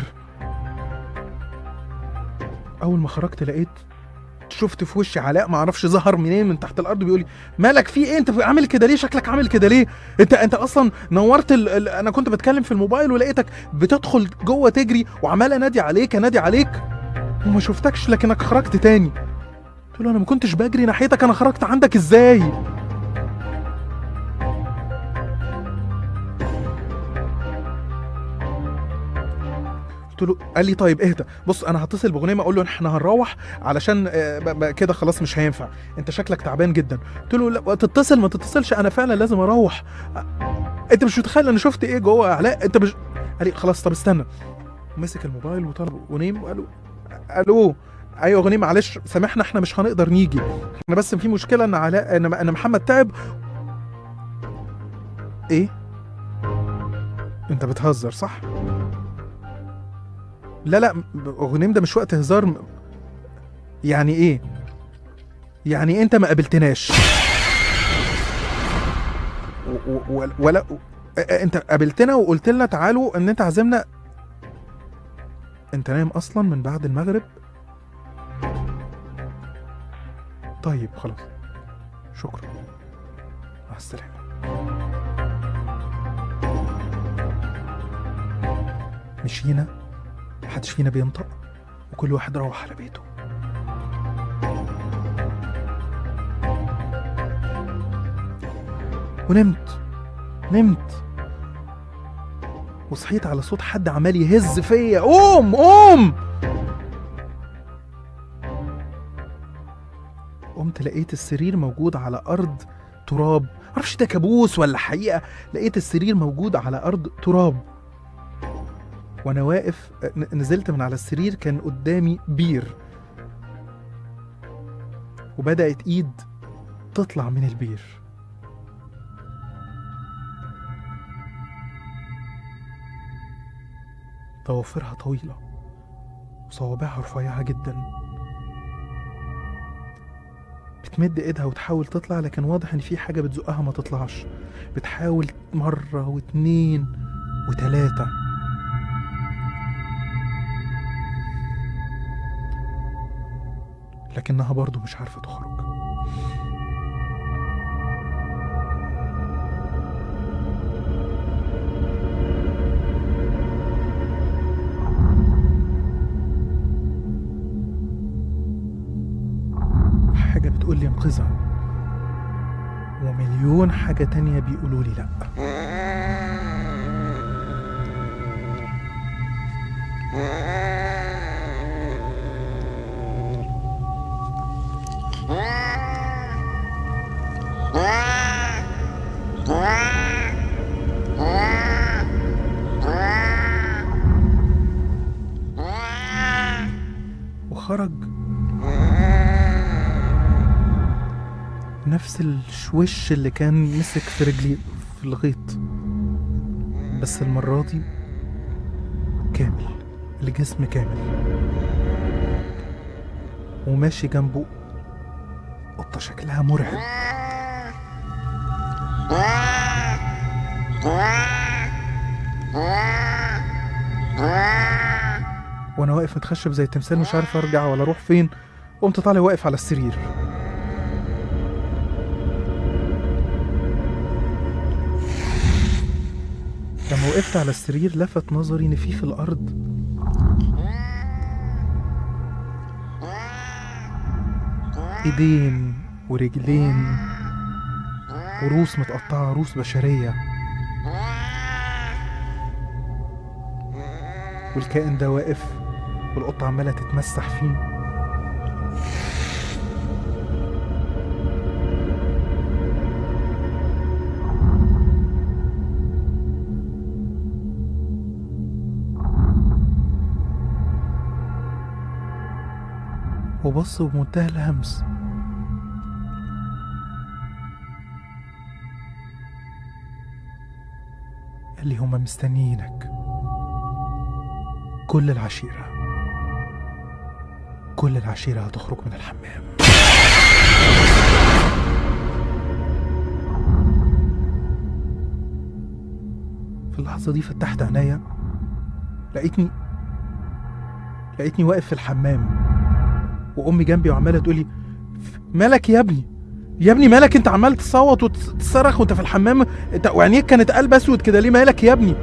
اول ما خرجت لقيت شفت في وشي علاء ما اعرفش ظهر منين من تحت الارض بيقول لي مالك في ايه انت عامل كده ليه شكلك عامل كده ليه انت انت اصلا نورت ال... ال... انا كنت بتكلم في الموبايل ولقيتك بتدخل جوه تجري وعمال انادي عليك انادي عليك وما شفتكش لكنك خرجت تاني قلت له انا ما كنتش بجري ناحيتك انا خرجت عندك ازاي قلت له قال لي طيب اهدى بص انا هتصل بغنيمه اقول له احنا هنروح علشان آه، ب- ب- كده خلاص مش هينفع انت شكلك تعبان جدا قلت له لا تتصل ما تتصلش انا فعلا لازم اروح آه، انت مش متخيل انا شفت ايه جوه يا علاء انت مش قال لي خلاص طب استنى مسك الموبايل وطلب غنيم وقال له الو ايوه غنيم معلش سامحنا احنا مش هنقدر نيجي احنا بس في مشكله ان علاء ان ان محمد تعب ايه انت بتهزر صح لا لا م- غنيم ده مش وقت هزار م- يعني ايه يعني انت ما قابلتناش و- و- و- ولا و- ا- ا- انت قابلتنا وقلت لنا تعالوا ان انت عازمنا انت نايم اصلا من بعد المغرب طيب خلاص شكرا مع السلامة مشينا محدش فينا بينطق وكل واحد روح على بيته ونمت نمت وصحيت على صوت حد عمال يهز فيا قوم قوم قمت لقيت السرير موجود على ارض تراب معرفش ده كابوس ولا حقيقه لقيت السرير موجود على ارض تراب وانا واقف ن- نزلت من على السرير كان قدامي بير وبدات ايد تطلع من البير ضوافرها طويله وصوابعها رفيعه جدا بتمد ايدها وتحاول تطلع لكن واضح ان في حاجه بتزقها ما تطلعش بتحاول مره واتنين وتلاته لكنها برضو مش عارفه تخرج حاجة بتقول لي انقذها ومليون حاجة تانية بيقولوا لي لأ وخرج نفس الشوش اللي كان مسك في رجلي في الغيط بس المرة دي كامل الجسم كامل وماشي جنبه قطة شكلها مرعب وانا واقف متخشب زي التمثال مش عارف ارجع ولا اروح فين قمت طالع واقف على السرير لما وقفت على السرير لفت نظري ان في في الارض ايدين ورجلين وروس متقطعة روس بشرية والكائن ده واقف والقطة عمالة تتمسح فيه وبص بمنتهى الهمس قال لي هما مستنيينك كل العشيرة كل العشيرة هتخرج من الحمام في اللحظة دي فتحت عينيا لقيتني لقيتني واقف في الحمام وامي جنبي وعماله تقولي مالك يا ابني يا ابني مالك انت عمال تصوت وتصرخ وانت في الحمام انت وعينيك كانت قلب اسود كده ليه مالك يا ابني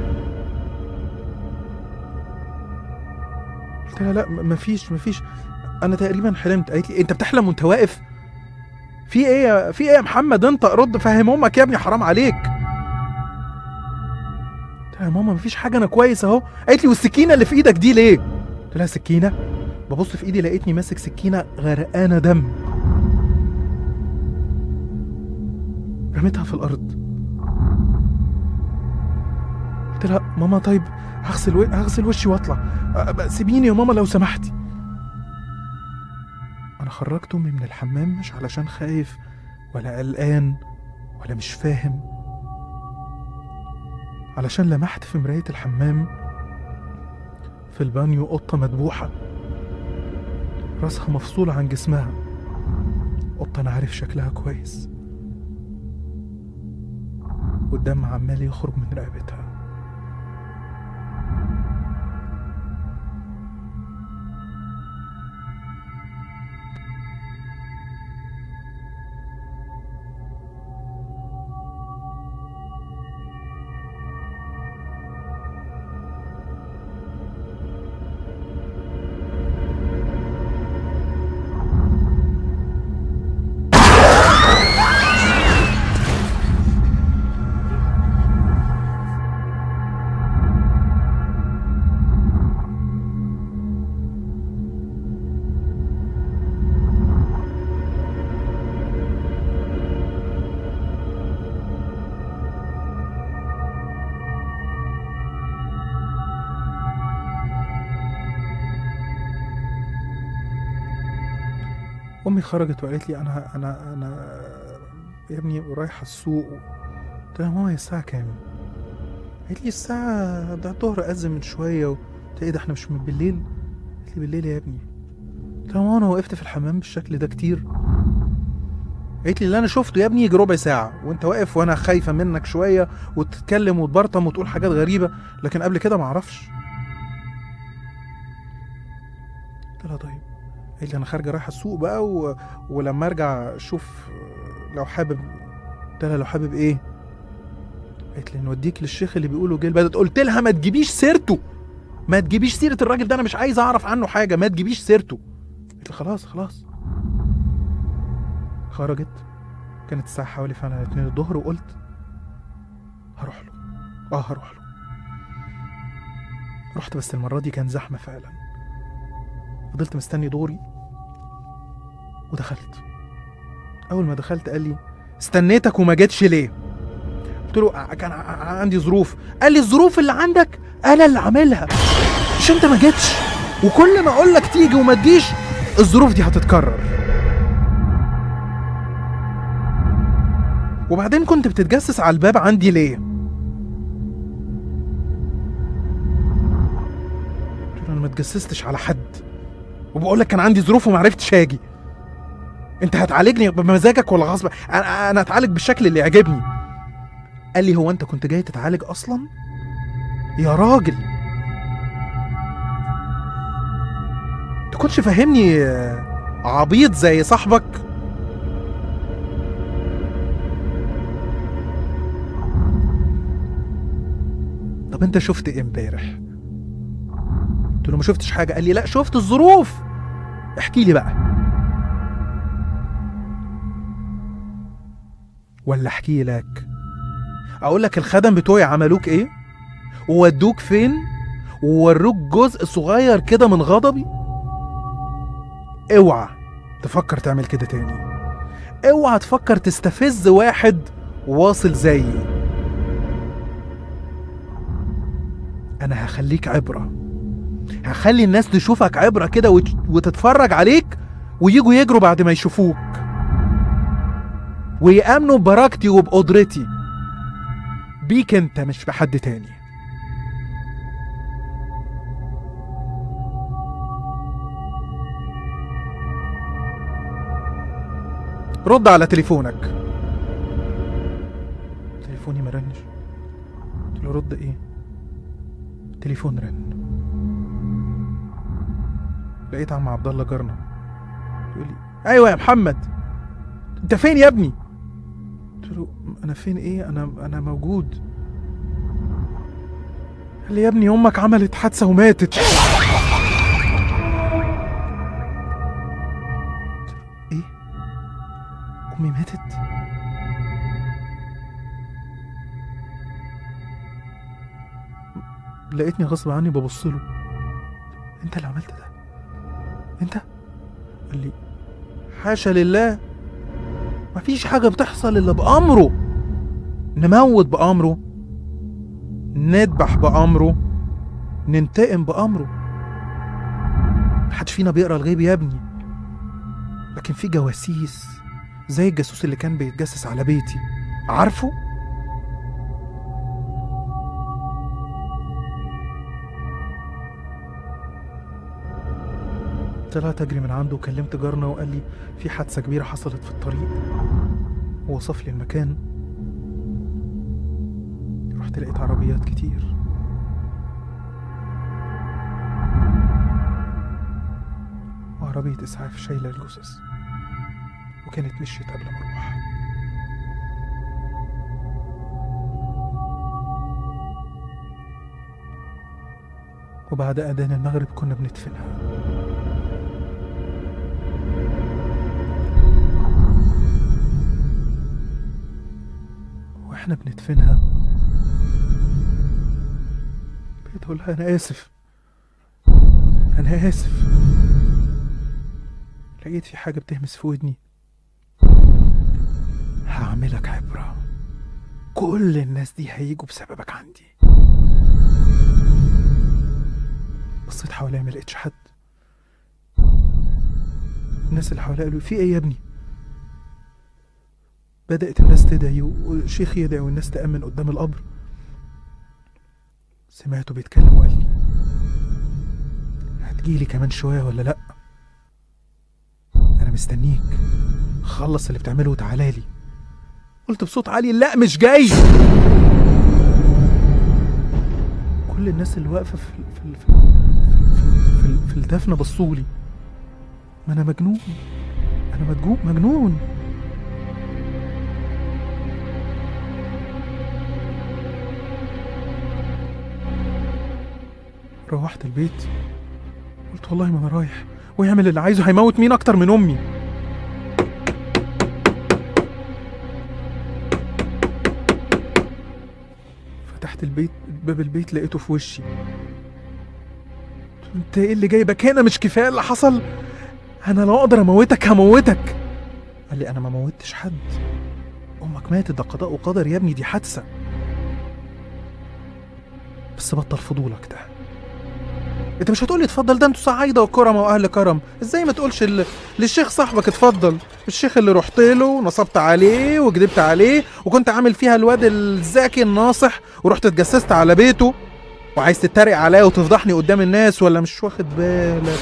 قلت لها لا م- مفيش مفيش انا تقريبا حلمت قالت لي انت بتحلم وانت واقف في ايه يا في ايه يا محمد انت رد فهم امك يا ابني حرام عليك قلت لها يا ماما مفيش حاجه انا كويس اهو قالت لي والسكينه اللي في ايدك دي ليه قلت لها سكينه ببص في ايدي لقيتني ماسك سكينه غرقانه دم رميتها في الارض قلت لها ماما طيب هغسل و... هغسل وشي واطلع أ- سيبيني يا ماما لو سمحتي انا خرجت امي من الحمام مش علشان خايف ولا قلقان ولا مش فاهم علشان لمحت في مراية الحمام في البانيو قطة مدبوحة راسها مفصول عن جسمها قطة أنا عارف شكلها كويس والدم عمال يخرج من رقبتها امي خرجت وقالت لي انا انا انا يا ابني رايحه السوق قلت لها ماما هي الساعه كام قالت لي الساعه ده الظهر اذن من شويه قلت لها ايه ده احنا مش من بالليل قالت لي بالليل يا ابني قلت لها ماما انا وقفت في الحمام بالشكل ده كتير قالت لي اللي انا شفته يا ابني يجي ربع ساعه وانت واقف وانا خايفه منك شويه وتتكلم وتبرطم وتقول حاجات غريبه لكن قبل كده ما اعرفش قلت لها طيب قالت لي انا خارجه رايحه السوق بقى و... ولما ارجع اشوف لو حابب قلت لها لو حابب ايه قالت لي نوديك للشيخ اللي بيقولوا جه البلد قلت لها ما تجيبيش سيرته ما تجيبيش سيره الراجل ده انا مش عايز اعرف عنه حاجه ما تجيبيش سيرته قلت لي خلاص خلاص خرجت كانت الساعة حوالي فعلا 2 الظهر وقلت هروح له اه هروح له رحت بس المرة دي كان زحمة فعلا فضلت مستني دوري ودخلت أول ما دخلت قال لي استنيتك وما جيتش ليه قلت له "ع- كان ع- عندي ظروف قال لي الظروف اللي عندك انا اللي عاملها مش انت ما جيتش وكل ما اقول لك تيجي وما تجيش الظروف دي هتتكرر وبعدين كنت بتتجسس على الباب عندي ليه قلت له انا ما اتجسستش على حد وبقول لك كان عندي ظروف وما عرفتش اجي انت هتعالجني بمزاجك ولا غصب انا انا اتعالج بالشكل اللي يعجبني قال لي هو انت كنت جاي تتعالج اصلا يا راجل تكونش فاهمني آه، عبيط زي صاحبك طب انت شفت ايه امبارح قلت له ما شفتش حاجه قال لي لا شفت الظروف احكي لي بقى ولا احكي لك اقول لك الخدم بتوعي عملوك ايه وودوك فين ووروك جزء صغير كده من غضبي اوعى تفكر تعمل كده تاني اوعى تفكر تستفز واحد واصل زيي انا هخليك عبره هخلي الناس تشوفك عبره كده وت- وتتفرج عليك ويجوا يجروا بعد ما يشوفوك ويامنوا ببركتي وبقدرتي بيك انت مش بحد تاني رد على تليفونك تليفوني ما رنش قلت له رد ايه تليفون رن لقيت عم عبد الله جارنا يقول لي ايوه يا محمد انت فين يا ابني قلت له انا فين ايه انا انا موجود قال لي يا ابني امك عملت حادثه وماتت قلت له ايه امي ماتت لقيتني غصب عني ببص له انت اللي عملت ده انت قال لي حاشا لله مفيش حاجة بتحصل إلا بأمره نموت بأمره نذبح بأمره ننتقم بأمره محدش فينا بيقرا الغيب يا ابني لكن في جواسيس زي الجاسوس اللي كان بيتجسس على بيتي عارفه؟ طلعت اجري من عنده وكلمت جارنا وقال لي في حادثه كبيره حصلت في الطريق ووصف لي المكان رحت لقيت عربيات كتير وعربية إسعاف شايلة الجثث وكانت مشيت قبل ما أروح وبعد أذان المغرب كنا بندفنها واحنا بندفنها بقيت اقول لها انا اسف انا اسف لقيت في حاجه بتهمس في ودني هعملك عبره كل الناس دي هيجوا بسببك عندي بصيت حواليا ما لقيتش حد الناس اللي حواليا قالوا في ايه يا ابني بدأت الناس تدعي والشيخ يدعي والناس تأمن قدام القبر سمعته بيتكلم وقال لي هتجيلي كمان شوية ولا لأ أنا مستنيك خلص اللي بتعمله وتعالى لي قلت بصوت عالي لا مش جاي كل الناس اللي واقفه في في في, في, في, في الدفنه بصوا لي ما انا مجنون انا مجنون مجنون روحت البيت قلت والله ما انا رايح ويعمل اللي عايزه هيموت مين اكتر من امي فتحت البيت باب البيت لقيته في وشي قلت له انت ايه اللي جايبك هنا مش كفايه اللي حصل انا لو اقدر اموتك هموتك قال لي انا ما موتش حد امك ماتت ده قضاء وقدر يا ابني دي حادثه بس بطل فضولك ده انت مش هتقولي اتفضل ده انتوا صعايده وكرم واهل كرم ازاي ما تقولش ال... للشيخ صاحبك اتفضل الشيخ اللي رحت له ونصبت عليه وكدبت عليه وكنت عامل فيها الواد الذكي الناصح ورحت اتجسست على بيته وعايز تتريق عليا وتفضحني قدام الناس ولا مش واخد بالك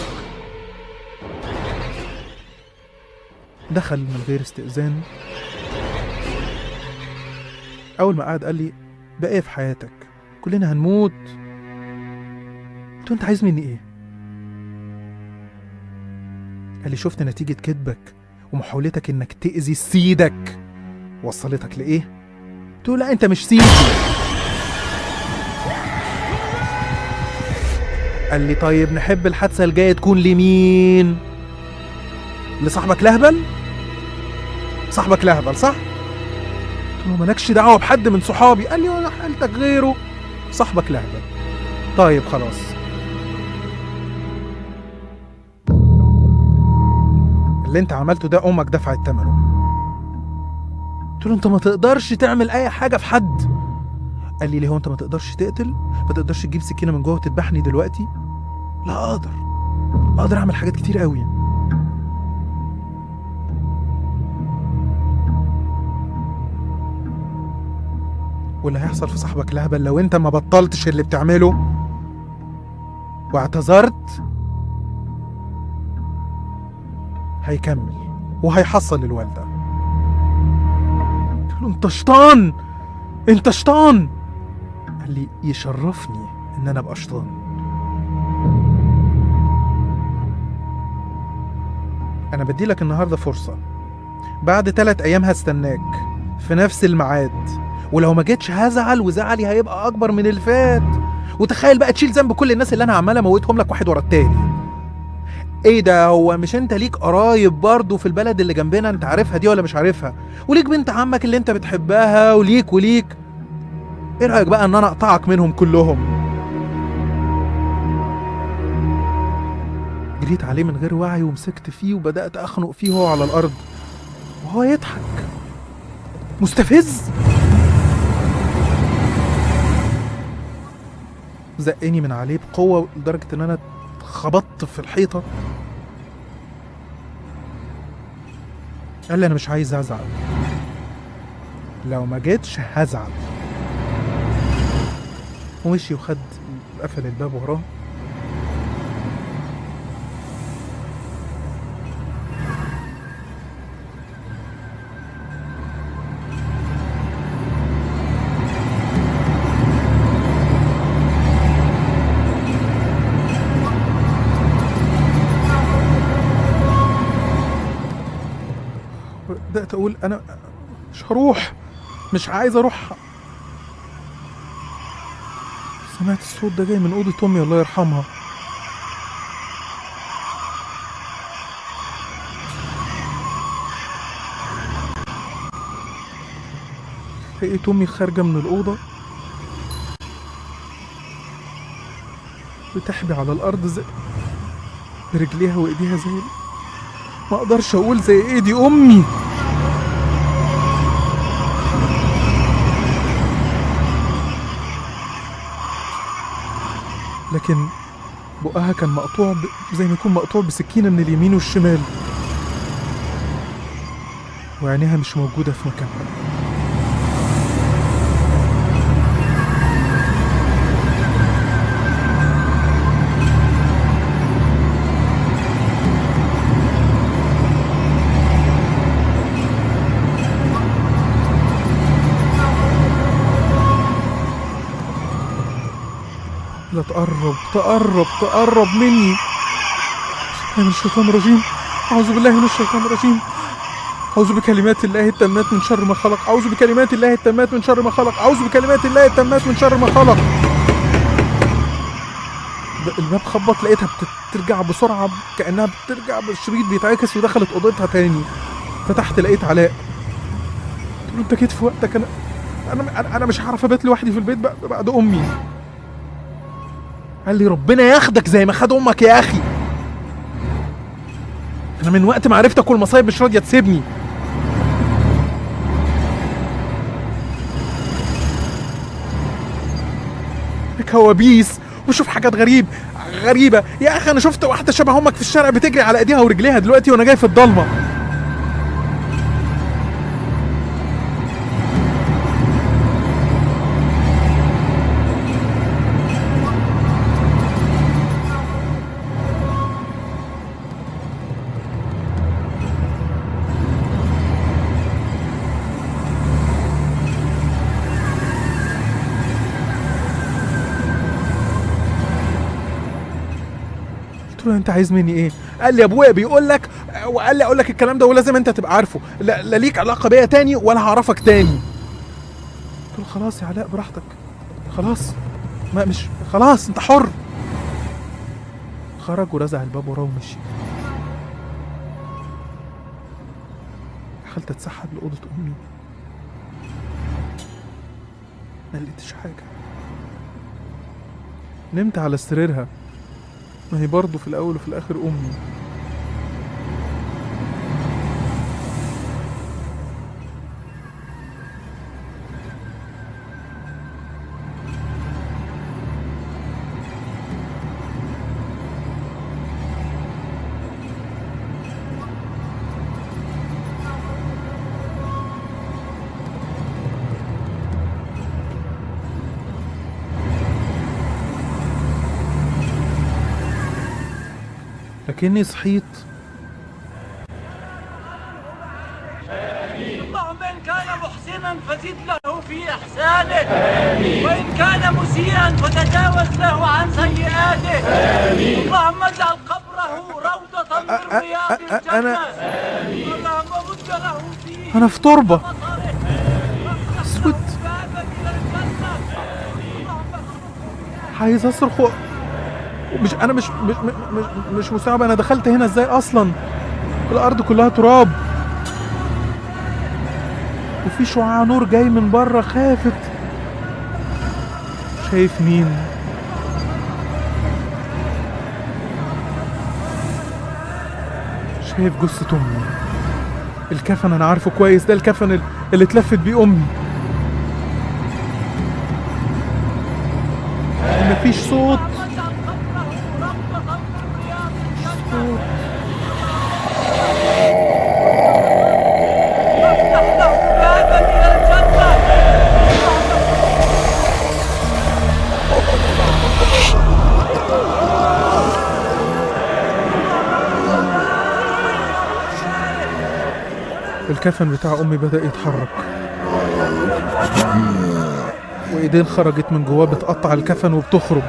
دخل من غير استئذان اول ما قعد قال لي بقى ايه في حياتك كلنا هنموت قلت له انت عايز مني ايه قال لي شفت نتيجة كذبك ومحاولتك انك تأذي سيدك وصلتك لايه قلت له لا انت مش سيدي قال لي طيب نحب الحادثة الجاية تكون لمين لصاحبك لهبل صاحبك لهبل صح قلت له مالكش دعوة بحد من صحابي قال لي ولا حالتك غيره صاحبك لهبل طيب خلاص اللي انت عملته ده امك دفعت ثمنه قلت له انت ما تقدرش تعمل اي حاجه في حد قال لي ليه هو انت ما تقدرش تقتل ما تقدرش تجيب سكينه من جوه وتذبحني دلوقتي لا اقدر اقدر اعمل حاجات كتير قوي واللي هيحصل في صاحبك لهبل لو انت ما بطلتش اللي بتعمله واعتذرت هيكمل وهيحصل الوالدة قلت له انت شيطان انت شيطان قال لي يشرفني ان انا ابقى شيطان انا بدي لك النهارده فرصه بعد ثلاث ايام هستناك في نفس الميعاد ولو ما جيتش هزعل وزعلي هيبقى اكبر من اللي فات وتخيل بقى تشيل ذنب كل الناس اللي انا عمال اموتهم لك واحد ورا التاني ايه ده هو مش انت ليك قرايب برضه في البلد اللي جنبنا انت عارفها دي ولا مش عارفها وليك بنت عمك اللي انت بتحبها وليك وليك ايه رايك بقى ان انا اقطعك منهم كلهم جريت عليه من غير وعي ومسكت فيه وبدات اخنق فيه وهو على الارض وهو يضحك مستفز زقني من عليه بقوه لدرجه ان انا خبطت في الحيطه قال لي انا مش عايز ازعل لو ما جيتش هزعل ومشي وخد قفل الباب وراه بدأت أقول أنا مش هروح مش عايز أروح سمعت الصوت ده جاي من أوضة أمي الله يرحمها لقيت أمي خارجة من الأوضة بتحبي على الأرض زي برجليها وإيديها زي ما أقدرش أقول زي إيه دي أمي لكن بقها كان مقطوع ب... زي ما يكون مقطوع بسكينة من اليمين والشمال وعينيها مش موجودة في مكانها تقرب تقرب تقرب مني من الشيطان الرجيم أعوذ بالله من الشيطان الرجيم أعوذ بكلمات الله التامات من شر ما خلق أعوذ بكلمات الله التامات من شر ما خلق أعوذ بكلمات الله التامات من شر ما خلق ب- الباب خبط لقيتها بترجع بسرعة كأنها بترجع بالشريط بيتعكس ودخلت أوضتها تاني فتحت لقيت علاء قلت له أنت جيت في وقتك أنا أنا أنا- أنا مش هعرف أبات لوحدي في البيت بقى- بعد أمي قال لي ربنا ياخدك زي ما خد أمك يا أخي أنا من وقت ما عرفتك والمصايب مش راضية تسيبني كوابيس وشوف حاجات غريب غريبة يا أخي أنا شفت واحدة شبه أمك في الشارع بتجري على إيديها ورجليها دلوقتي وأنا جاي في الضلمة قلت له انت عايز مني ايه؟ قال لي ابويا بيقول لك وقال لي اقول لك الكلام ده ولازم انت تبقى عارفه لا, لا ليك علاقه بيا تاني ولا هعرفك تاني قلت له خلاص يا علاء براحتك خلاص ما مش خلاص انت حر خرج ورزع الباب وراه ومشي دخلت اتسحب لاوضه امي ما لقيتش حاجه نمت على سريرها ما هي برضه في الأول وفي الآخر أمي لكني صحيت اللهم إن كان محسنا فزد له في إحسانه وإن كان مسيئا فتجاوز له عن سيئاته اللهم اجعل قبره روضة من أ- رياض أ- أ- الجنة أنا- اللهم مد له فيه أنا في تربة بصره أسود بابا إلى الجنة اللهم عايز أصرخ و... مش أنا مش مش مش, مش مستوعب أنا دخلت هنا إزاي أصلا الأرض كلها تراب وفي شعاع نور جاي من بره خافت شايف مين شايف جثة أمي الكفن أنا عارفه كويس ده الكفن اللي اتلفت بيه أمي مفيش صوت اجعل قبره روضة من رياض الجنة وافتح له بابا إلى الجنة الكفن بتاع امي بدا يتحرك وايدين خرجت من جواه بتقطع الكفن وبتخرج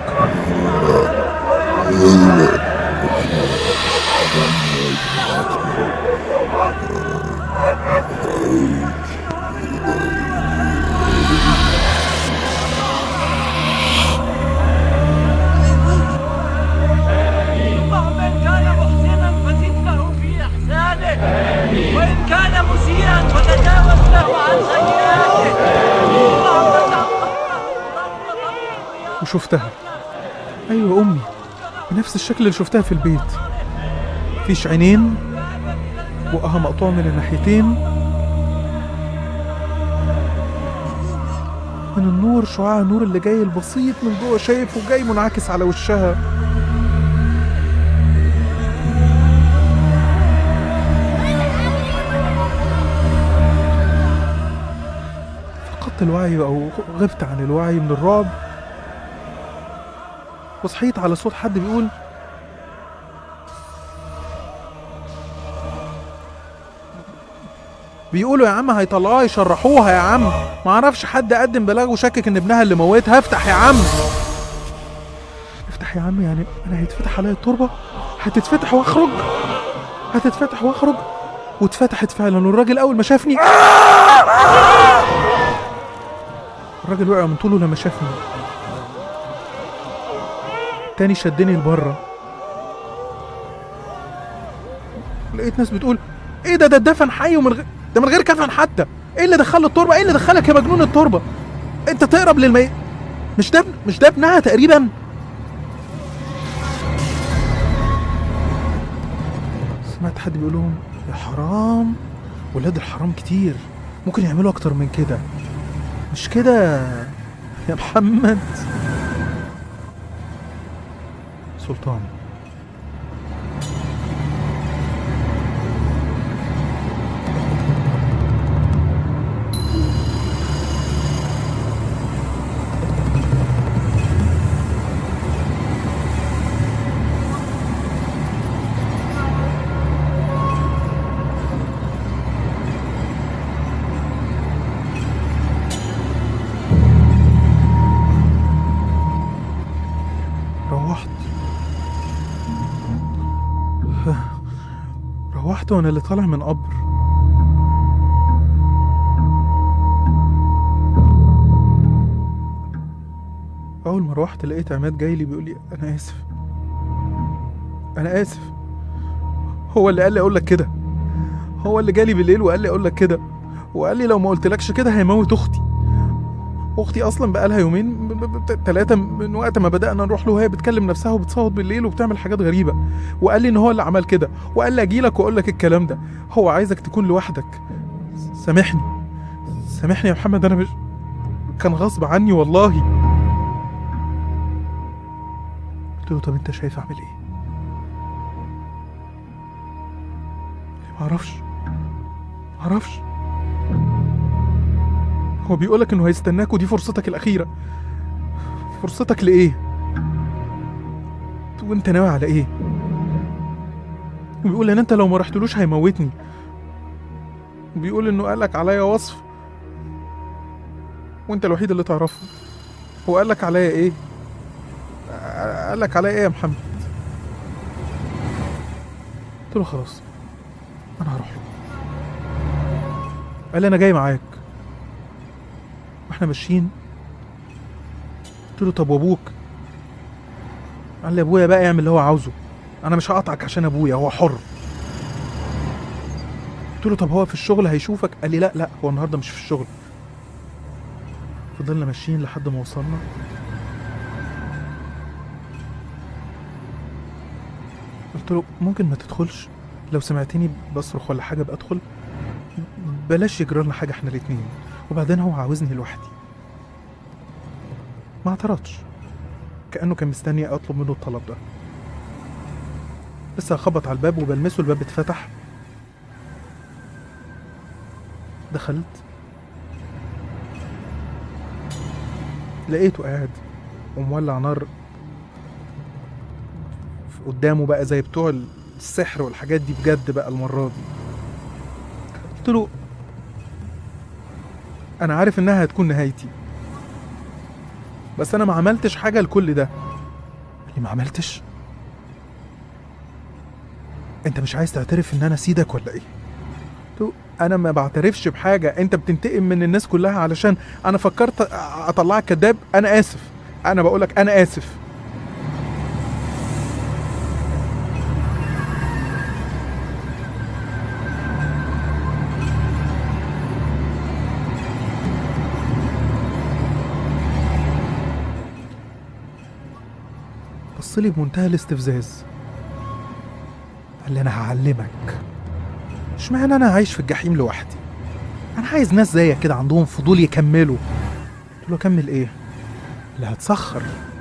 اللهم إن كان محسنا فزد له في إحسانه وإن كان مسيئا فتجاوز له عن سيئاته اللهم اجعل قبره روضة من رياض وشفتها ايوه امي بنفس الشكل اللي شفتها في البيت فيش عينين بقها مقطوع من الناحيتين من النور شعاع النور اللي جاي البسيط من جوه شايفه جاي منعكس على وشها فقدت الوعي او غبت عن الوعي من الرعب وصحيت على صوت حد بيقول بيقولوا يا عم هيطلعوها يشرحوها يا عم ما اعرفش حد قدم بلاغ وشكك ان ابنها اللي موتها افتح يا عم افتح هتتفتح يا عم يعني انا هيتفتح عليا التربه هتتفتح واخرج هتتفتح واخرج واتفتحت فعلا والراجل اول ما شافني الراجل وقع من طوله لما شافني تاني شدني لبره لقيت ناس بتقول ايه ده ده اتدفن حي ومن غير ده من غير كفن حتى ايه اللي دخله التربه ايه اللي دخلك يا مجنون التربه انت تقرب للميت مش ده مش ده ابنها تقريبا سمعت حد بيقول لهم يا حرام ولاد الحرام كتير ممكن يعملوا اكتر من كده مش كده يا محمد سلطان روحت روحت وانا اللي طالع من قبر اول ما روحت لقيت عماد جاي لي بيقول لي انا اسف انا اسف هو اللي قال لي اقول لك كده هو اللي جالي بالليل وقال لي اقول لك كده وقال لي لو ما قلتلكش كده هيموت اختي اختي اصلا بقالها يومين ثلاثه من وقت ما بدانا نروح له وهي بتكلم نفسها وبتصوت بالليل وبتعمل حاجات غريبه وقال لي ان هو اللي عمل كده وقال لي اجي لك واقول لك الكلام ده هو عايزك تكون لوحدك سامحني سامحني يا محمد انا مش كان غصب عني والله قلت له طب انت شايف اعمل ايه ما اعرفش ما اعرفش هو بيقولك انه هيستناك ودي فرصتك الاخيره فرصتك لايه وانت ناوي على ايه وبيقول ان انت لو ما رحتلوش هيموتني وبيقول انه قالك عليا وصف وانت الوحيد اللي تعرفه هو قالك عليا ايه قالك عليا ايه يا محمد قلت له خلاص انا هروح له قال لي انا جاي معاك واحنا ماشيين قلت له طب وابوك قال لي ابويا بقى يعمل اللي هو عاوزه انا مش هقطعك عشان ابويا هو حر قلت له طب هو في الشغل هيشوفك قال لي لا لا هو النهارده مش في الشغل فضلنا ماشيين لحد ما وصلنا قلت له ممكن ما تدخلش لو سمعتني بصرخ ولا حاجه ابقى ادخل بلاش يجرى لنا حاجه احنا الاتنين وبعدين هو عاوزني لوحدي ما اعترضش كانه كان مستني اطلب منه الطلب ده لسه هخبط على الباب وبلمسه الباب اتفتح دخلت لقيته قاعد ومولع نار في- قدامه بقى زي بتوع السحر والحاجات دي بجد بقى المرة دي قلت له انا عارف انها هتكون نهايتي بس انا ما عملتش حاجة لكل ده قال لي ما عملتش انت مش عايز تعترف ان انا سيدك ولا ايه قلت له انا ما بعترفش بحاجة انت بتنتقم من الناس كلها علشان انا فكرت اطلعك كذاب انا اسف انا بقولك انا اسف بصلي بمنتهى الاستفزاز قال لي انا هعلمك اشمعنى انا عايش في الجحيم لوحدي انا عايز ناس زيك كده عندهم فضول يكملوا قلت له اكمل ايه اللي هتسخر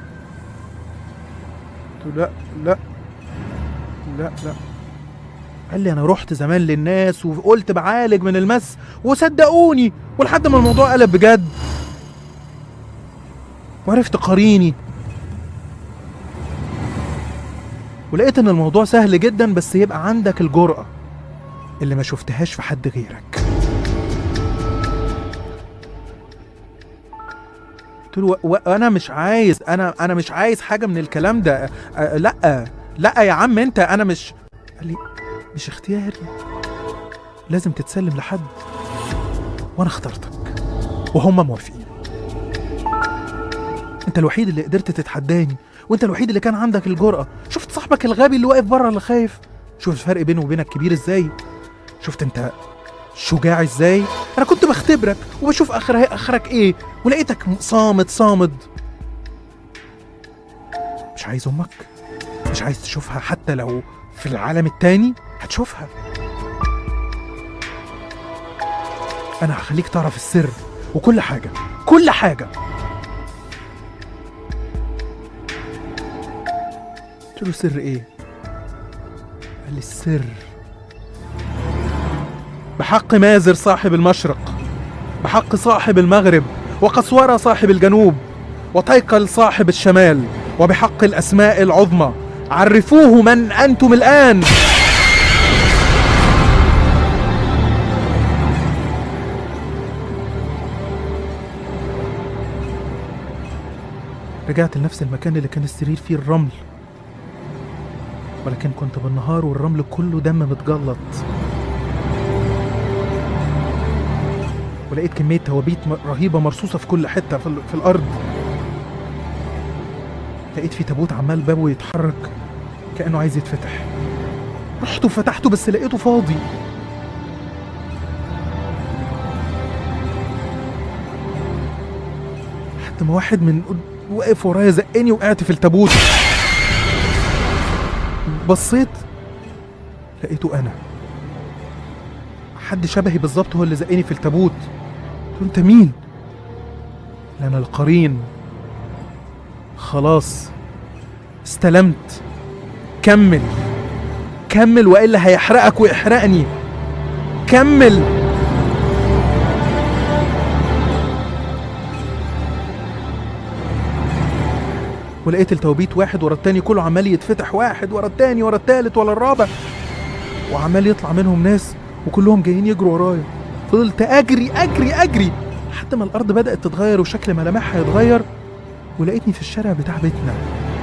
قلت له لا لا لا لا قال لي انا رحت زمان للناس وقلت بعالج من المس وصدقوني ولحد ما الموضوع قلب بجد وعرفت قريني ولقيت ان الموضوع سهل جدا بس يبقى عندك الجرأة اللي ما شفتهاش في حد غيرك قلت له و- وانا مش عايز انا انا مش عايز حاجه من الكلام ده أه لا لا يا عم انت انا مش قال لي مش اختياري لازم تتسلم لحد وانا اخترتك وهم موافقين انت الوحيد اللي قدرت تتحداني وانت الوحيد اللي كان عندك الجرأة شفت صاحبك الغبي اللي واقف بره اللي خايف شوف الفرق بينه وبينك كبير ازاي شفت انت شجاع ازاي انا كنت بختبرك وبشوف اخر اخرك ايه ولقيتك صامد صامد مش عايز امك مش عايز تشوفها حتى لو في العالم التاني هتشوفها انا هخليك تعرف السر وكل حاجه كل حاجه قلت له سر ايه قال لي السر بحق مازر صاحب المشرق بحق صاحب المغرب وقسورة صاحب الجنوب وطيقل صاحب الشمال وبحق الأسماء العظمى عرفوه من أنتم الآن رجعت لنفس المكان اللي كان السرير فيه الرمل ولكن كنت بالنهار والرمل كله دم متجلط ولقيت كمية توابيت م- رهيبة مرصوصة في كل حتة في, ال- في الأرض لقيت في تابوت عمال بابه يتحرك كأنه عايز يتفتح رحت وفتحته بس لقيته فاضي لحد ما واحد من قد- واقف ورايا زقني وقعت في التابوت بصيت لقيته انا حد شبهي بالظبط هو اللي زقني في التابوت قلت له انت مين قال انا القرين خلاص استلمت كمل كمل والا هيحرقك ويحرقني كمل ولقيت التوبيت واحد ورا التاني كله عمال يتفتح واحد ورا التاني ورا التالت ورا الرابع وعمال يطلع منهم ناس وكلهم جايين يجروا ورايا فضلت اجري اجري اجري لحد ما الارض بدات تتغير وشكل ملامحها يتغير ولقيتني في الشارع بتاع بيتنا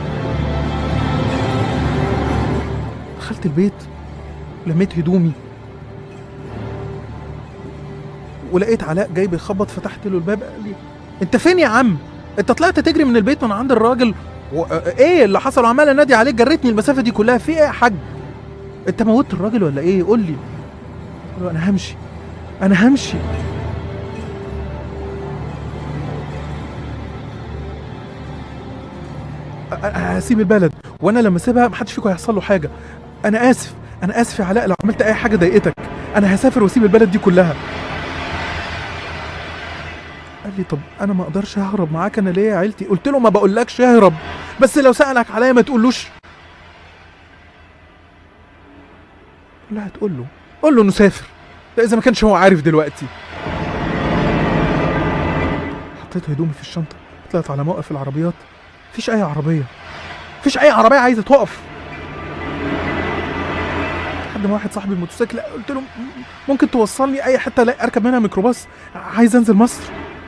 دخلت البيت لميت هدومي ولقيت علاء جاي بيخبط فتحت له الباب قال لي انت فين يا عم انت طلعت تجري من البيت من عند الراجل و... ايه اللي حصل وعمال انادي عليك جريتني المسافه دي كلها في ايه يا حاج انت موتت الراجل ولا ايه قول لي قلت له انا همشي انا همشي أ- أ- هسيب البلد وانا لما اسيبها محدش فيكم هيحصل له حاجه انا اسف انا اسف يا علاء لو عملت اي حاجه ضايقتك انا هسافر واسيب البلد دي كلها قال لي طب انا ما اقدرش اهرب معاك انا ليه يا عيلتي قلت له ما بقولكش اهرب بس لو سالك عليا ما تقولوش لا هتقول له قول له انه سافر ده اذا ما كانش هو عارف دلوقتي حطيت هدومي في الشنطه طلعت على موقف العربيات مفيش اي عربيه مفيش اي عربيه عايزه تقف لحد ما واحد صاحبي الموتوسيكل قلت له "م- ممكن توصلني اي حته ألاقي اركب منها ميكروباص عايز انزل مصر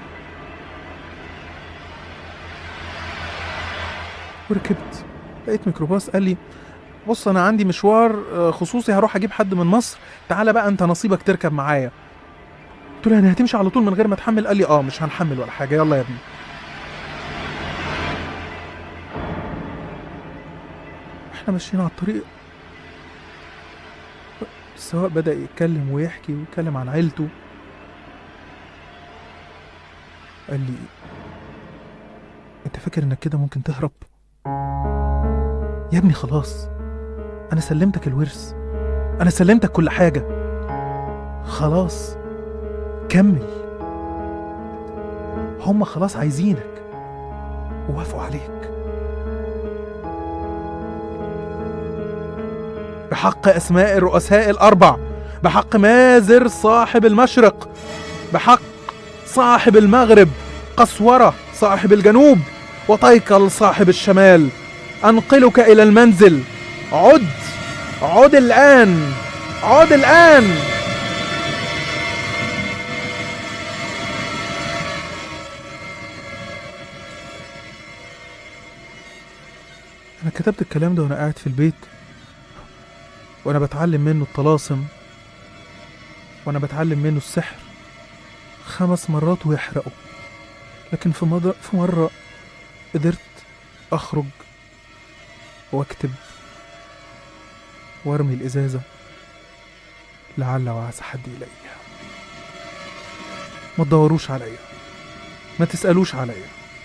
وركبت لقيت ميكروباص قال لي بص انا عندي مشوار آه، خصوصي هروح اجيب حد من مصر تعالى بقى انت نصيبك تركب معايا قلت له يعني هتمشي على طول من غير ما تحمل قال لي اه مش هنحمل ولا حاجه يلا يا ابني احنا ماشيين على الطريق السواق بدأ يتكلم ويحكي ويتكلم عن عيلته قال لي انت فاكر انك كده ممكن تهرب يا ابني خلاص انا سلمتك الورث انا سلمتك كل حاجه خلاص كمل هم خلاص عايزينك ووافقوا عليك بحق اسماء الرؤساء الاربع بحق مازر صاحب المشرق بحق صاحب المغرب قسوره صاحب الجنوب وطيكل صاحب الشمال انقلك الى المنزل عد عد الان عد الان أنا كتبت الكلام ده وأنا قاعد في البيت وأنا بتعلم منه الطلاسم وأنا بتعلم منه السحر خمس مرات ويحرقه لكن في مرة في مرة قدرت أخرج وأكتب وأرمي الإزازة لعل وعسى حد يلاقيها ما تدوروش عليا ما تسألوش عليا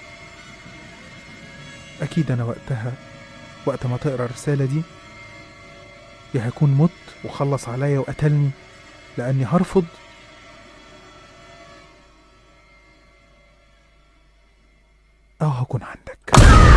أكيد أنا وقتها وقت ما تقرا الرسالة دي يا هكون مت وخلص عليا وقتلني لأني هرفض أو هكون عندك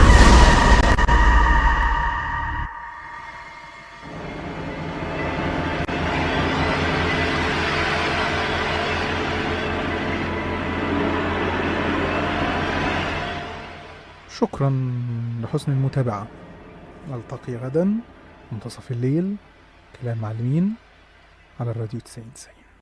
شكرا لحسن المتابعة نلتقي غدا منتصف الليل كلام معلمين على الراديو 90 90